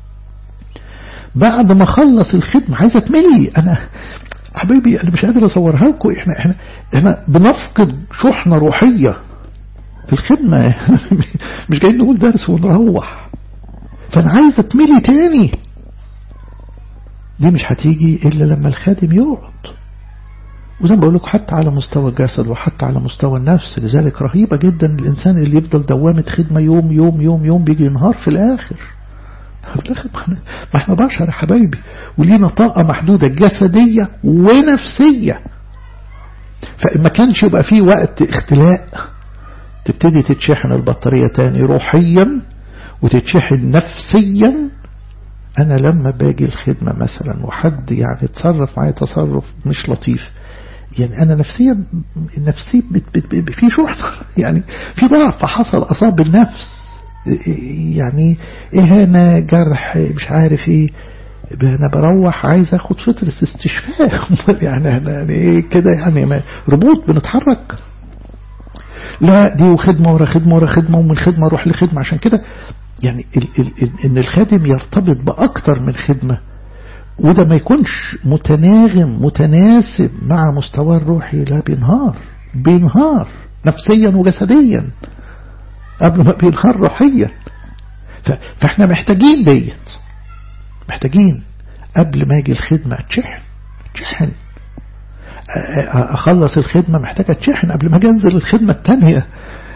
بعد ما خلص الخدمة عايزة تملي انا حبيبي انا مش قادر اصورها لكم احنا احنا احنا بنفقد شحنة روحية في الخدمة مش جايين نقول درس ونروح فانا عايز اتملي تاني دي مش هتيجي الا لما الخادم يقعد وزي ما بقول لكم حتى على مستوى الجسد وحتى على مستوى النفس لذلك رهيبة جدا الإنسان اللي يفضل دوامة خدمة يوم يوم يوم يوم بيجي ينهار في الآخر في الآخر ما احنا بشر يا حبايبي ولينا طاقة محدودة جسدية ونفسية فإن ما كانش يبقى فيه وقت اختلاء تبتدي تتشحن البطارية تاني روحيا وتتشحن نفسيا أنا لما باجي الخدمة مثلا وحد يعني تصرف معايا تصرف مش لطيف يعني أنا نفسيا نفسي بت بت بت في شحنة يعني في ضعف حصل أصاب النفس يعني إهانة جرح مش عارف إيه أنا بروح عايز أخد فترة استشفاء يعني أنا إيه كده يعني ربوط بنتحرك لا دي وخدمة ورا خدمة ورا خدمة ومن خدمة أروح لخدمة عشان كده يعني ال ال ان الخادم يرتبط بأكتر من خدمة وده ما يكونش متناغم متناسب مع مستوى الروحي لا بينهار بينهار نفسيا وجسديا قبل ما بينهار روحيا فاحنا محتاجين ديت محتاجين قبل ما يجي الخدمة تشحن تشحن اخلص الخدمة محتاجة تشحن قبل ما انزل الخدمة الثانية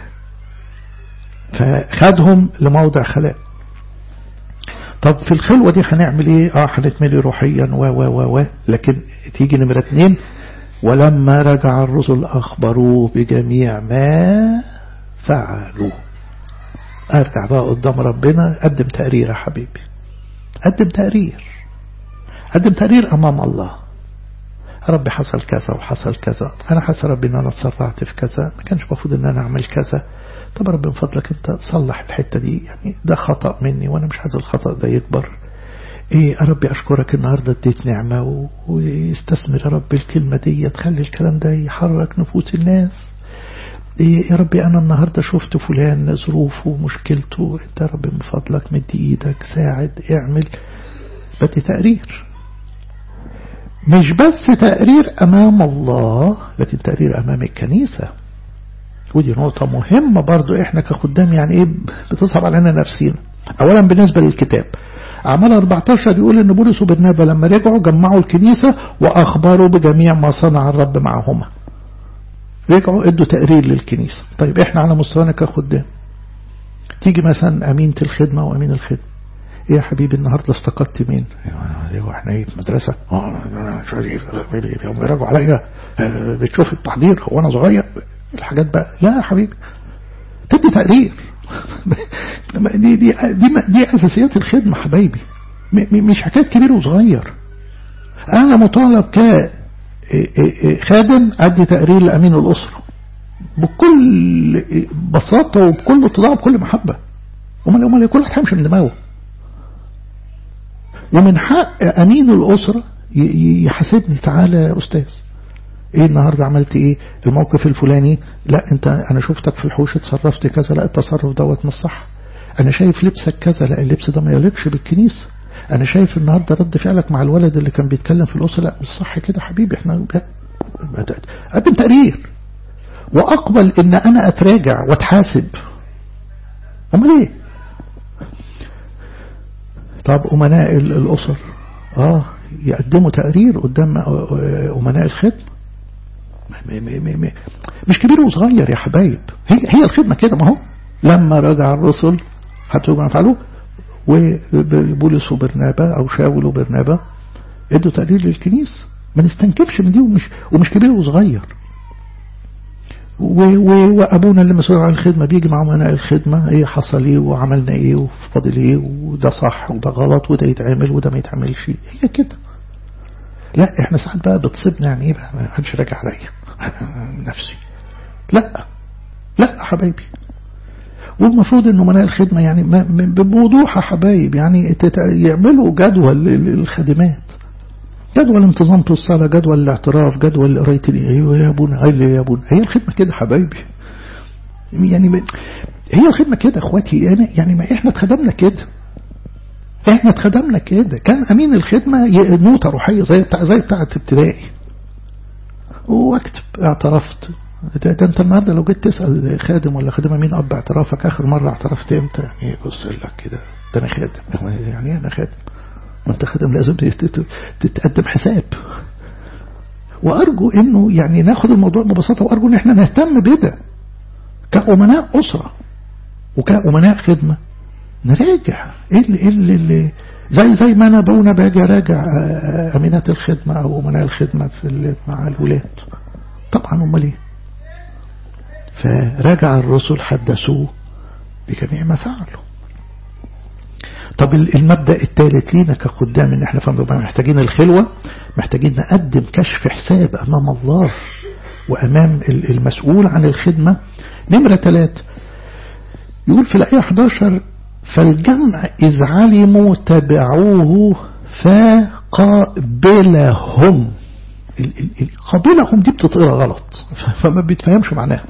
فخدهم لموضع خلاء طب في الخلوة دي هنعمل ايه اه هنتملي روحيا و و و و لكن تيجي نمرة اتنين ولما رجع الرسل اخبروه بجميع ما فعلوا ارجع بقى قدام ربنا قدم تقرير يا حبيبي قدم تقرير قدم تقرير امام الله ربي حصل كذا وحصل كذا انا حاسس ربي ان انا اتسرعت في كذا ما كانش المفروض ان انا اعمل كذا طب رب من فضلك انت صلح الحتة دي يعني ده خطأ مني وانا مش عايز الخطأ ده يكبر ايه يا ربي اشكرك النهاردة اديت نعمة ويستثمر يا رب الكلمة دي تخلي الكلام ده يحرك نفوس الناس إيه يا ربي انا النهاردة شفت فلان ظروفه ومشكلته انت يا ربي من فضلك مدي ايدك ساعد اعمل بدي تقرير مش بس تقرير امام الله لكن تقرير امام الكنيسة ودي نقطة مهمة برضو احنا كخدام يعني ايه بتصعب علينا نفسينا اولا بالنسبة للكتاب أعمال 14 يقول ان بولس وبرنابا لما رجعوا جمعوا الكنيسة واخبروا بجميع ما صنع الرب معهما رجعوا ادوا تقرير للكنيسة طيب احنا على مستوانا كخدام تيجي مثلا امينة الخدمة وامين الخدمة ايه يا حبيبي النهاردة استقدت مين ايوه احنا ايه في مدرسة يوم يراجعوا عليا بتشوف التحضير هو انا صغير الحاجات بقى لا يا حبيبي تدي تقرير دي دي دي دي اساسيات الخدمه حبايبي مش حكايه كبير وصغير انا مطالب ك خادم ادي تقرير لامين الاسره بكل بساطه وبكل اتضاع وبكل محبه امال امال كل واحد هيمشي من دماغه ومن حق امين الاسره يحاسبني تعالى يا استاذ ايه النهاردة عملت ايه الموقف الفلاني لا انت انا شفتك في الحوش اتصرفت كذا لا التصرف دوت مش صح انا شايف لبسك كذا لا اللبس ده ما يليقش بالكنيسة انا شايف النهاردة رد فعلك مع الولد اللي كان بيتكلم في الاسره لا مش صح كده حبيبي احنا قدم تقرير واقبل ان انا اتراجع واتحاسب امال ايه طب امناء الاسر اه يقدموا تقرير قدام امناء الخدمه مش كبير وصغير يا حبايب هي هي الخدمة كده ما هو لما رجع الرسل حتى ما فعلوا وبولس وبرنابا أو شاول وبرنابا ادوا تقرير للكنيسة ما نستنكفش من دي ومش, ومش كبير وصغير وابونا اللي مسؤول عن الخدمه بيجي مع امناء الخدمه ايه حصل ايه وعملنا ايه وفاضل ايه وده صح وده غلط وده يتعمل وده ما يتعملش هي كده لا احنا ساعات بقى بتصيبنا يعني ايه بقى ما حدش راجع عليا نفسي لا لا حبايبي والمفروض انه مناهج الخدمة يعني بوضوح يا حبايب يعني يعملوا جدول للخادمات جدول انتظام الصلاة جدول الاعتراف جدول قراية ايوه يا ابونا ايوه يا ابونا هي الخدمة كده حبايبي يعني هي الخدمة كده اخواتي يعني, يعني ما احنا اتخدمنا كده احنا اتخدمنا كده كان امين الخدمة نوتة روحية زي بتاع زي بتاعة ابتدائي واكتب اعترفت ده, ده انت النهارده لو جيت تسأل خادم ولا خادمة مين اب اعترافك اخر مرة اعترفت امتى يعني بص لك كده ده انا خادم يعني انا خادم ما انت خادم لازم تتقدم حساب وارجو انه يعني ناخد الموضوع ببساطة وارجو ان احنا نهتم بده كأمناء اسرة وكأمناء خدمة نراجع ايه اللي, إيه اللي زي زي ما انا بونا باجي راجع امينات الخدمة او امناء الخدمة في مع الولاد طبعا امال ايه فراجع الرسل حدثوه بجميع ما فعلوا طب المبدأ الثالث لينا كخدام ان احنا فهم محتاجين الخلوة محتاجين نقدم كشف حساب امام الله وامام المسؤول عن الخدمة نمرة ثلاثة يقول في الآية 11 فالجمع إذ علموا تبعوه فقابلهم قابلهم دي بتتقرا غلط فما بيتفهمش معناها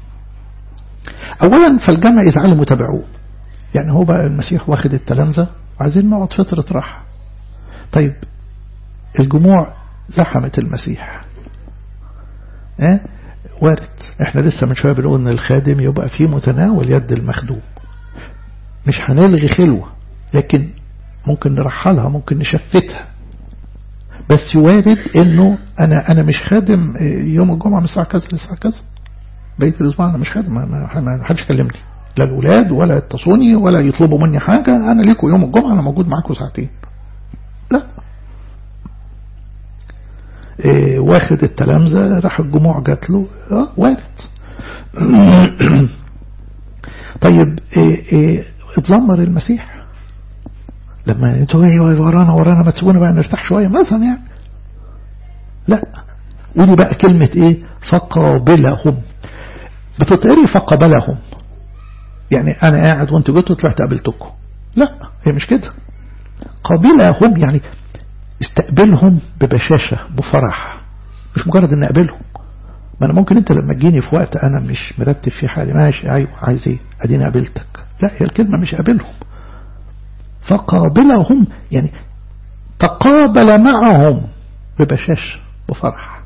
أولا فالجمع إذ علموا تبعوه يعني هو بقى المسيح واخد التلامذة وعايزين نقعد فترة راحة طيب الجموع زحمت المسيح اه وارد احنا لسه من شوية بنقول ان الخادم يبقى فيه متناول يد المخدوم مش هنلغي خلوة لكن ممكن نرحلها ممكن نشفتها بس وارد انه انا انا مش خادم يوم الجمعة من الساعة كذا للساعة كذا بقية الاسبوع انا مش خادم ما حدش كلمني لا الولاد ولا يتصوني ولا يطلبوا مني حاجة انا ليكم يوم الجمعة انا موجود معاكم ساعتين لا إيه واخد التلامذة راح الجموع جات له اه وارد طيب إيه إيه اتذمر المسيح لما انتوا ايه ورانا ورانا ما تسيبونا بقى نرتاح شوية مثلا يعني لا ودي بقى كلمة ايه فقابلهم بتتقري فقابلهم يعني انا قاعد وانتوا جيتوا طلعت قابلتكم لا هي مش كده قابلهم يعني استقبلهم ببشاشة بفرح مش مجرد ان اقبلهم ما انا ممكن انت لما تجيني في وقت انا مش مرتب في حالي ماشي ايوه عايز ايه اديني قابلتك لا هي الكلمة مش قابلهم فقابلهم يعني تقابل معهم ببشاشة بفرح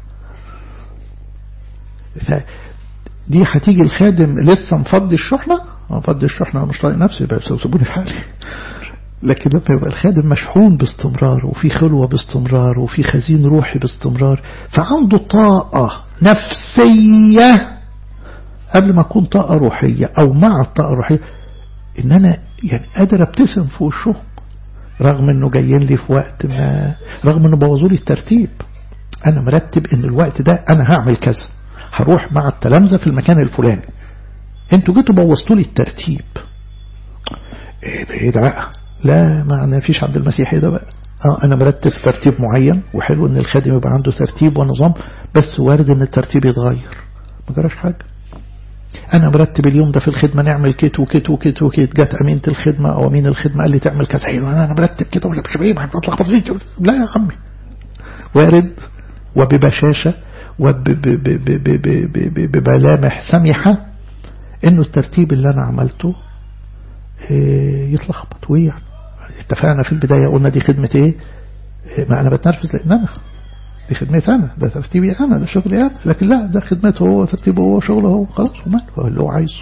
دي هتيجي الخادم لسه مفضي الشحنة مفضي الشحنة مش طايق نفسي بقى سيبوني في حالي لكن لما يبقى الخادم مشحون باستمرار وفي خلوة باستمرار وفي خزين روحي باستمرار فعنده طاقة نفسية قبل ما أكون طاقة روحية أو مع الطاقة الروحية إن أنا يعني قادر ابتسم في وشهم رغم إنه جايين لي في وقت ما رغم إنه بوظوا لي الترتيب أنا مرتب إن الوقت ده أنا هعمل كذا هروح مع التلامذة في المكان الفلاني انتوا جيتوا بوظتوا لي الترتيب ايه بعيد بقى لا ما فيش عبد المسيح ده بقى اه انا مرتب ترتيب معين وحلو ان الخادم يبقى عنده ترتيب ونظام بس وارد ان الترتيب يتغير ما جراش حاجة انا مرتب اليوم ده في الخدمة نعمل كيت وكيت وكيت وكيت جت امينة الخدمة او امين الخدمة قال لي تعمل كذا ايوه انا مرتب كده ولا مش ايه هتلخبط لا يا عمي وارد وببشاشة وبملامح سمحة انه الترتيب اللي انا عملته يتلخبط ويه يعني اتفقنا في البداية قلنا دي خدمة ايه ما انا بتنرفز لان انا دي خدمتي انا ده ترتيبي انا ده شغلي انا لكن لا ده خدمته هو ترتيبه هو شغله هو خلاص وماله هو اللي هو عايزه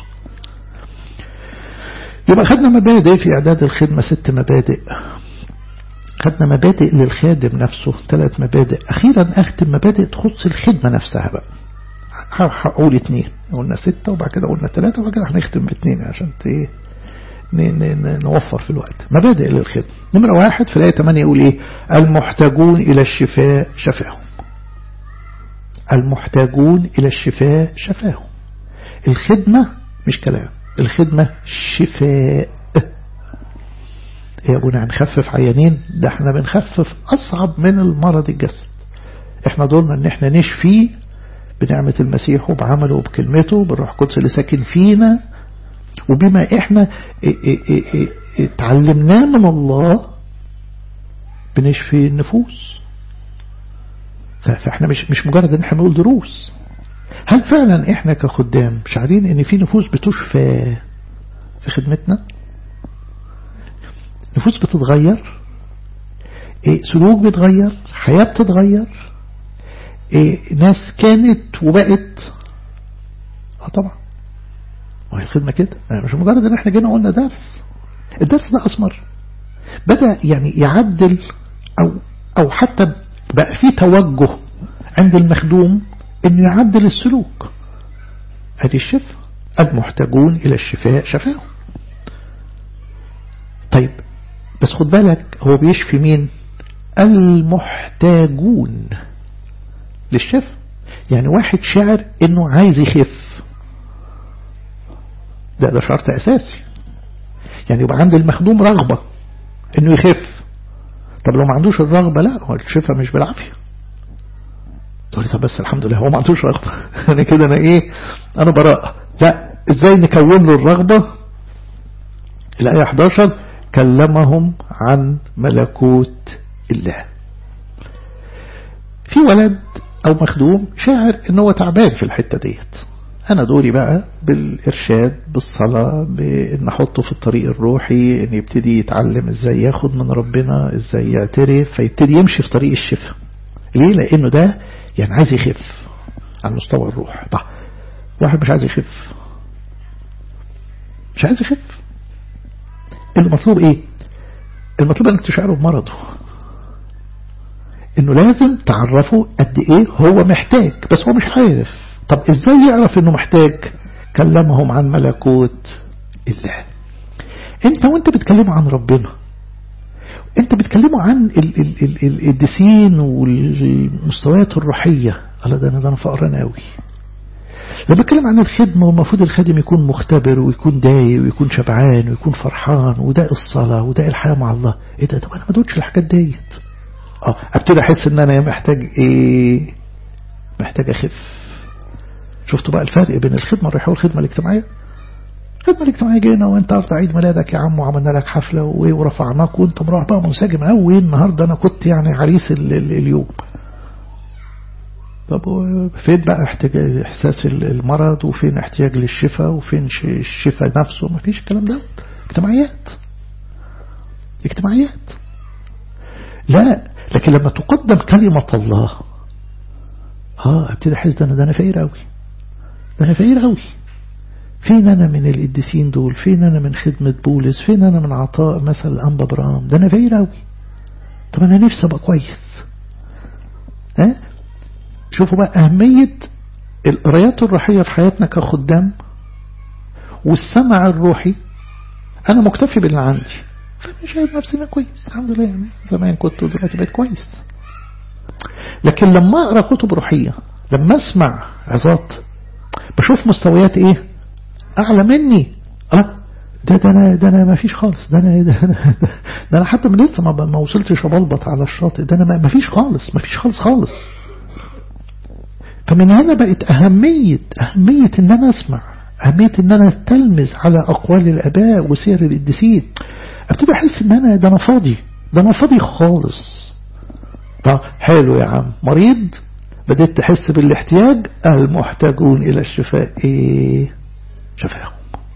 يبقى خدنا مبادئ في اعداد الخدمة ست مبادئ خدنا مبادئ للخادم نفسه ثلاث مبادئ أخيرا أختم مبادئ تخص الخدمة نفسها بقى هقول اتنين قلنا ستة وبعد كده قلنا ثلاثة وبعد كده هنختم باتنين عشان ايه نوفر في الوقت مبادئ للخدمة نمرة واحد في الآية 8 يقول ايه المحتاجون إلى الشفاء شفاهم المحتاجون إلى الشفاء شفاهم الخدمة مش كلام الخدمة شفاء يا ابونا هنخفف عيانين ده احنا بنخفف أصعب من المرض الجسد احنا دورنا ان احنا نشفي بنعمة المسيح وبعمله وبكلمته بالروح القدس اللي ساكن فينا وبما احنا اتعلمناه من الله بنشفي النفوس فاحنا مش مش مجرد ان احنا بنقول دروس هل فعلا احنا كخدام شعرين ان في نفوس بتشفى في خدمتنا نفوس بتتغير إيه سلوك بيتغير حياة بتتغير إيه ناس كانت وبقت اه طبعا وهي الخدمة كده يعني مش مجرد ان احنا جينا قلنا درس الدرس ده أسمر بدأ يعني يعدل أو, أو حتى بقى في توجه عند المخدوم انه يعدل السلوك هذه الشفاء المحتاجون إلى الشفاء شفاهم طيب بس خد بالك هو بيشفي مين المحتاجون للشفاء يعني واحد شعر انه عايز يخف ده ده شرط اساسي يعني يبقى عند المخدوم رغبة انه يخف طب لو ما عندوش الرغبة لا هو الشفاء مش بالعافية تقول لي طب بس الحمد لله هو ما عندوش رغبة انا كده انا ايه انا براءة لا ازاي نكون له الرغبة الآية 11 كلمهم عن ملكوت الله في ولد او مخدوم شاعر ان هو تعبان في الحتة ديت انا دوري بقى بالارشاد بالصلاة بان احطه في الطريق الروحي ان يبتدي يتعلم ازاي ياخد من ربنا ازاي يعترف فيبتدي يمشي في طريق الشفاء ليه لانه ده يعني عايز يخف على مستوى الروح طيب واحد مش عايز يخف مش عايز يخف المطلوب ايه المطلوب انك تشعره بمرضه انه لازم تعرفه قد ايه هو محتاج بس هو مش عارف طب ازاي يعرف انه محتاج كلمهم عن ملكوت الله انت وانت بتكلمه عن ربنا انت بتكلمه عن الدسين والمستويات الروحية الله ده انا ده انا فقران قوي لما بتكلم عن الخدمة والمفروض الخادم يكون مختبر ويكون دايق ويكون شبعان ويكون فرحان وده الصلاة وده الحياة مع الله ايه ده طب انا ما دوتش الحاجات ديت اه ابتدي احس ان انا محتاج ايه محتاج اخف شفتوا بقى الفرق بين الخدمة الروحية والخدمة الاجتماعية الخدمة الاجتماعية جينا وانت عرض عيد ميلادك يا عم وعملنا لك حفلة ورفعناك وانت مروح بقى منسجم قوي النهاردة انا كنت يعني عريس اليوم طب فين بقى احتاج احساس المرض وفين احتياج للشفاء وفين الشفاء نفسه ما فيش الكلام ده اجتماعيات اجتماعيات لا لكن لما تقدم كلمة الله اه ابتدي احس ده انا ده انا فقير قوي ده انا فقير قوي فين انا من القديسين دول فين انا من خدمة بولس فين انا من عطاء مثل انبا برام ده انا فقير قوي طب انا نفسي ابقى كويس ها اه؟ شوفوا بقى أهمية القرايات الروحية في حياتنا كخدام والسمع الروحي أنا مكتفي باللي عندي فأنا شايف نفسي أنا كويس الحمد لله يعني زمان كنت ودلوقتي بقيت كويس لكن لما أقرأ كتب روحية لما أسمع عظات بشوف مستويات إيه أعلى مني أه ده ده أنا ده أنا ما فيش خالص ده أنا ده أنا, ده أنا حتى من لسه ما, ما وصلتش أبلبط على الشاطئ ده أنا ما فيش خالص ما فيش خالص خالص فمن هنا بقت أهمية أهمية إن أنا أسمع أهمية إن أنا أتلمذ على أقوال الآباء وسير القديسين أبتدي أحس إن أنا ده أنا فاضي ده أنا فاضي خالص طب حلو يا عم مريض بدأت تحس بالاحتياج المحتاجون إلى الشفاء إيه شفاهم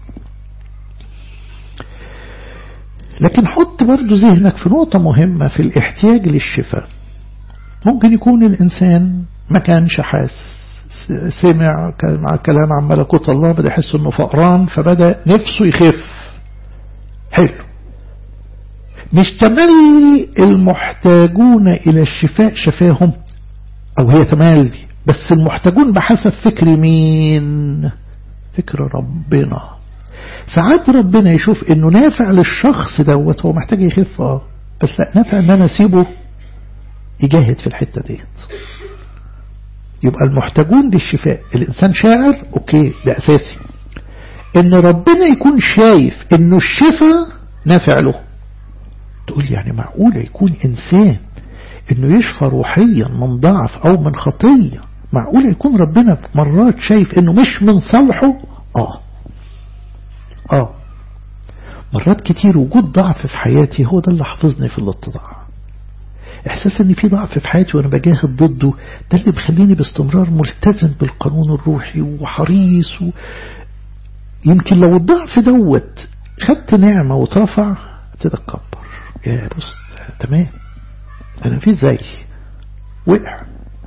لكن حط برضو ذهنك في نقطة مهمة في الاحتياج للشفاء ممكن يكون الإنسان ما كانش حاسس سمع مع كلام عن ملكوت الله بدأ يحس انه فقران فبدأ نفسه يخف حلو مش تملي المحتاجون إلى الشفاء شفاهم أو هي تملي بس المحتاجون بحسب فكر مين فكر ربنا ساعات ربنا يشوف انه نافع للشخص دوت هو محتاج يخف اه بس لا نافع ان انا اسيبه يجاهد في الحتة ديت يبقى المحتاجون للشفاء الإنسان شاعر أوكي ده أساسي إن ربنا يكون شايف إنه الشفاء نافع له تقول يعني معقولة يكون إنسان إنه يشفى روحيا من ضعف أو من خطية معقولة يكون ربنا مرات شايف إنه مش من صالحه آه اه مرات كتير وجود ضعف في حياتي هو ده اللي حافظني في الاتضاع احساس ان في ضعف في حياتي وانا بجاهد ضده ده اللي بيخليني باستمرار ملتزم بالقانون الروحي وحريص و... يمكن لو الضعف دوت خدت نعمة وترفع تتكبر يا بص تمام انا في زي وقع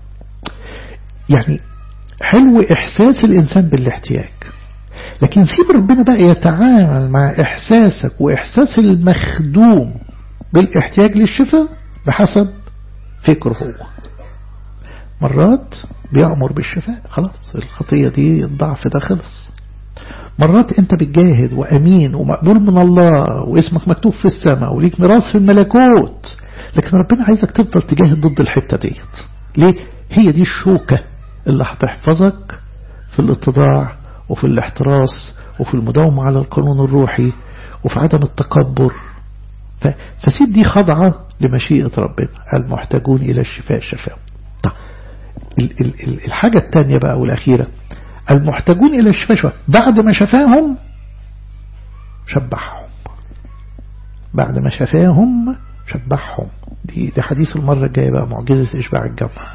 يعني حلو احساس الانسان بالاحتياج لكن سيب ربنا بقى يتعامل مع احساسك واحساس المخدوم بالاحتياج للشفاء بحسب فكره هو مرات بيأمر بالشفاء خلاص الخطية دي الضعف ده خلص مرات انت بتجاهد وامين ومقبول من الله واسمك مكتوب في السماء وليك ميراث في الملكوت لكن ربنا عايزك تفضل تجاهد ضد الحتة ديت ليه هي دي الشوكة اللي هتحفظك في الاتضاع وفي الاحتراس وفي المداومة على القانون الروحي وفي عدم التكبر فسيب دي خضعة لمشيئة ربنا المحتاجون إلى الشفاء شفاء طيب الحاجة الثانية بقى والأخيرة المحتاجون إلى الشفاء شفاء بعد ما شفاهم شبعهم بعد ما شفاهم شبعهم دي, دي حديث المرة الجاية بقى معجزة إشباع الجمع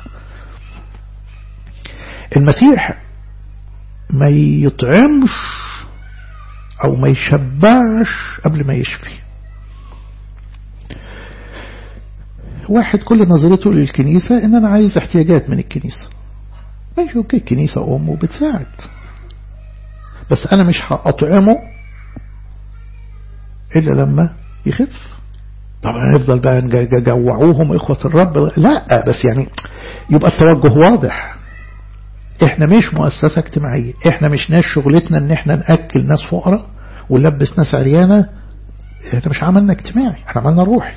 المسيح ما يطعمش أو ما يشبعش قبل ما يشفي واحد كل نظرته للكنيسة ان انا عايز احتياجات من الكنيسة ماشي اوكي الكنيسة ام وبتساعد بس انا مش هأطعمه الا لما يخف طبعا نفضل بقى نجوعوهم اخوة الرب لا بس يعني يبقى التوجه واضح احنا مش مؤسسة اجتماعية احنا مش ناس شغلتنا ان احنا نأكل ناس فقراء ونلبس ناس عريانة احنا مش عملنا اجتماعي احنا عملنا روحي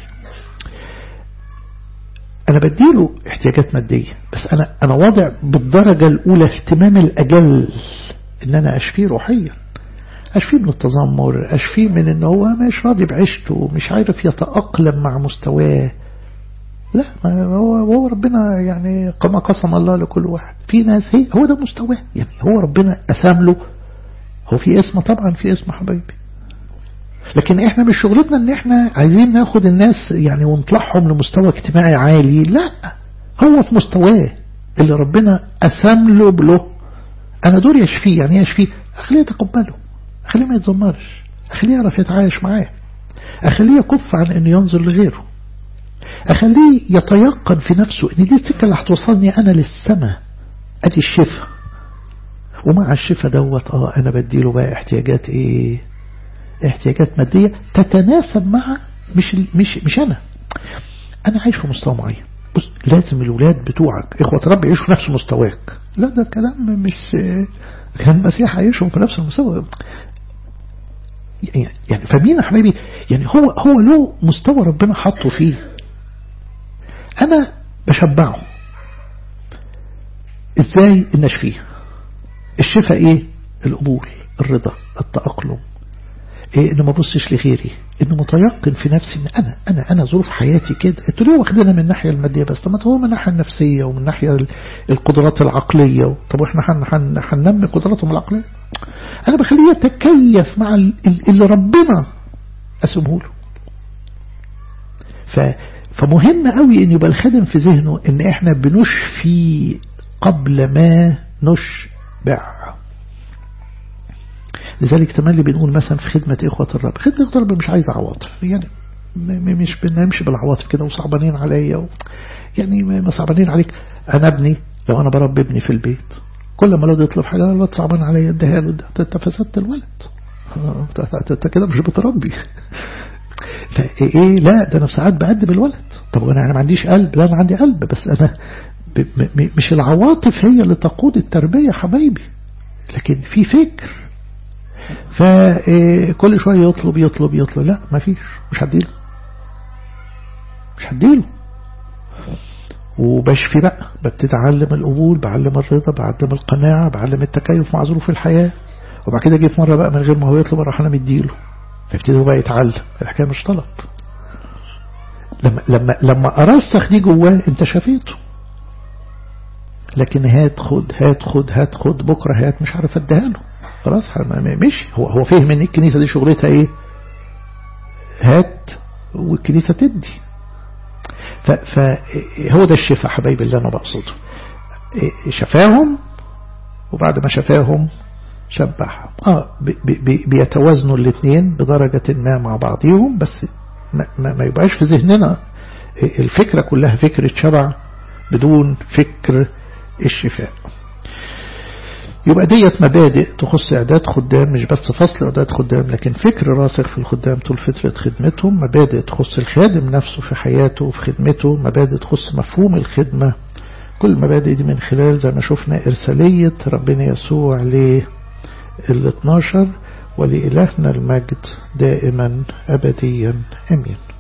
أنا بديله احتياجات مادية بس أنا أنا واضع بالدرجة الأولى اهتمام الأجل إن أنا أشفيه روحيا أشفيه من التذمر أشفيه من إن هو مش راضي بعيشته مش عارف يتأقلم مع مستواه لا هو هو ربنا يعني كما قسم الله لكل واحد في ناس هي هو ده مستواه يعني هو ربنا قسم له هو في اسم طبعا في اسم حبايبي لكن احنا مش شغلتنا ان احنا عايزين ناخد الناس يعني ونطلعهم لمستوى اجتماعي عالي لا هو في مستواه اللي ربنا قسم له بله انا دور يشفيه يعني يشفيه اخليه يتقبله اخليه ما يتذمرش اخليه يعرف يتعايش معاه اخليه يكف عن انه ينظر لغيره اخليه يتيقن في نفسه ان دي السكه اللي هتوصلني انا للسماء ادي الشفاء ومع الشفاء دوت اه انا بديله بقى احتياجات ايه احتياجات مادية تتناسب مع مش مش مش أنا أنا عايش في مستوى معين بص لازم الولاد بتوعك إخوة رب يعيشوا في نفس مستواك لا ده كلام مش كان المسيح عايشهم في نفس المستوى يعني يعني فاهمين يا حبايبي يعني هو هو له مستوى ربنا حاطه فيه أنا بشبعه إزاي النشفيه الشفاء إيه القبول الرضا التأقلم إيه انه ما بصش لغيري انه متيقن في نفسي ان انا انا انا ظروف حياتي كده انتوا ليه واخدينها من الناحيه الماديه بس طب ما هو من الناحيه النفسيه ومن الناحيه القدرات العقليه طب واحنا هننمي قدراتهم العقليه انا بخليه يتكيف مع اللي ربنا قسمه له ف فمهم قوي ان يبقى الخادم في ذهنه ان احنا بنشفي قبل ما نشبع لذلك تملي بنقول مثلا في خدمة إخوة الرب خدمة الرب مش عايزة عواطف يعني مش بنمشي بالعواطف كده وصعبانين عليا و... يعني ما صعبانين عليك أنا ابني لو أنا بربي ابني في البيت كل ما الولد يطلب حاجة الولد صعبان عليا اديها له انت فسدت الولد انت كده مش بتربي فايه لا ده انا ساعات بأدب الولد طب انا انا ما عنديش قلب لا انا عندي قلب بس انا مش العواطف هي اللي تقود التربية حبايبي لكن في فكر فكل شوية يطلب يطلب يطلب لا ما فيش مش هديله مش هديله وبشفي بقى ببتدي أعلم القبول بعلم الرضا بعلم القناعة بعلم التكيف مع ظروف الحياة وبعد كده جه في مرة بقى من غير ما هو يطلب راح أنا مديله فيبتدي هو بقى يتعلم الحكاية مش طلب لما لما لما أرسخ دي جواه أنت شفيته لكن هات خد هات خد هات خد بكرة هات مش عارف اديها له خلاص مش هو هو فهم ان الكنيسة دي شغلتها ايه هات والكنيسة تدي فهو ده الشفاء حبايبي اللي انا بقصده شفاهم وبعد ما شفاهم شبعهم اه بي بي بيتوازنوا الاثنين بدرجة ما مع بعضهم بس ما, ما, ما يبقاش في ذهننا الفكرة كلها فكرة شبع بدون فكر الشفاء يبقى ديت مبادئ تخص إعداد خدام مش بس فصل إعداد خدام لكن فكر راسخ في الخدام طول فترة خدمتهم مبادئ تخص الخادم نفسه في حياته وفي خدمته مبادئ تخص مفهوم الخدمة كل المبادئ دي من خلال زي ما شفنا إرسالية ربنا يسوع لل 12 ولإلهنا المجد دائما أبديا أمين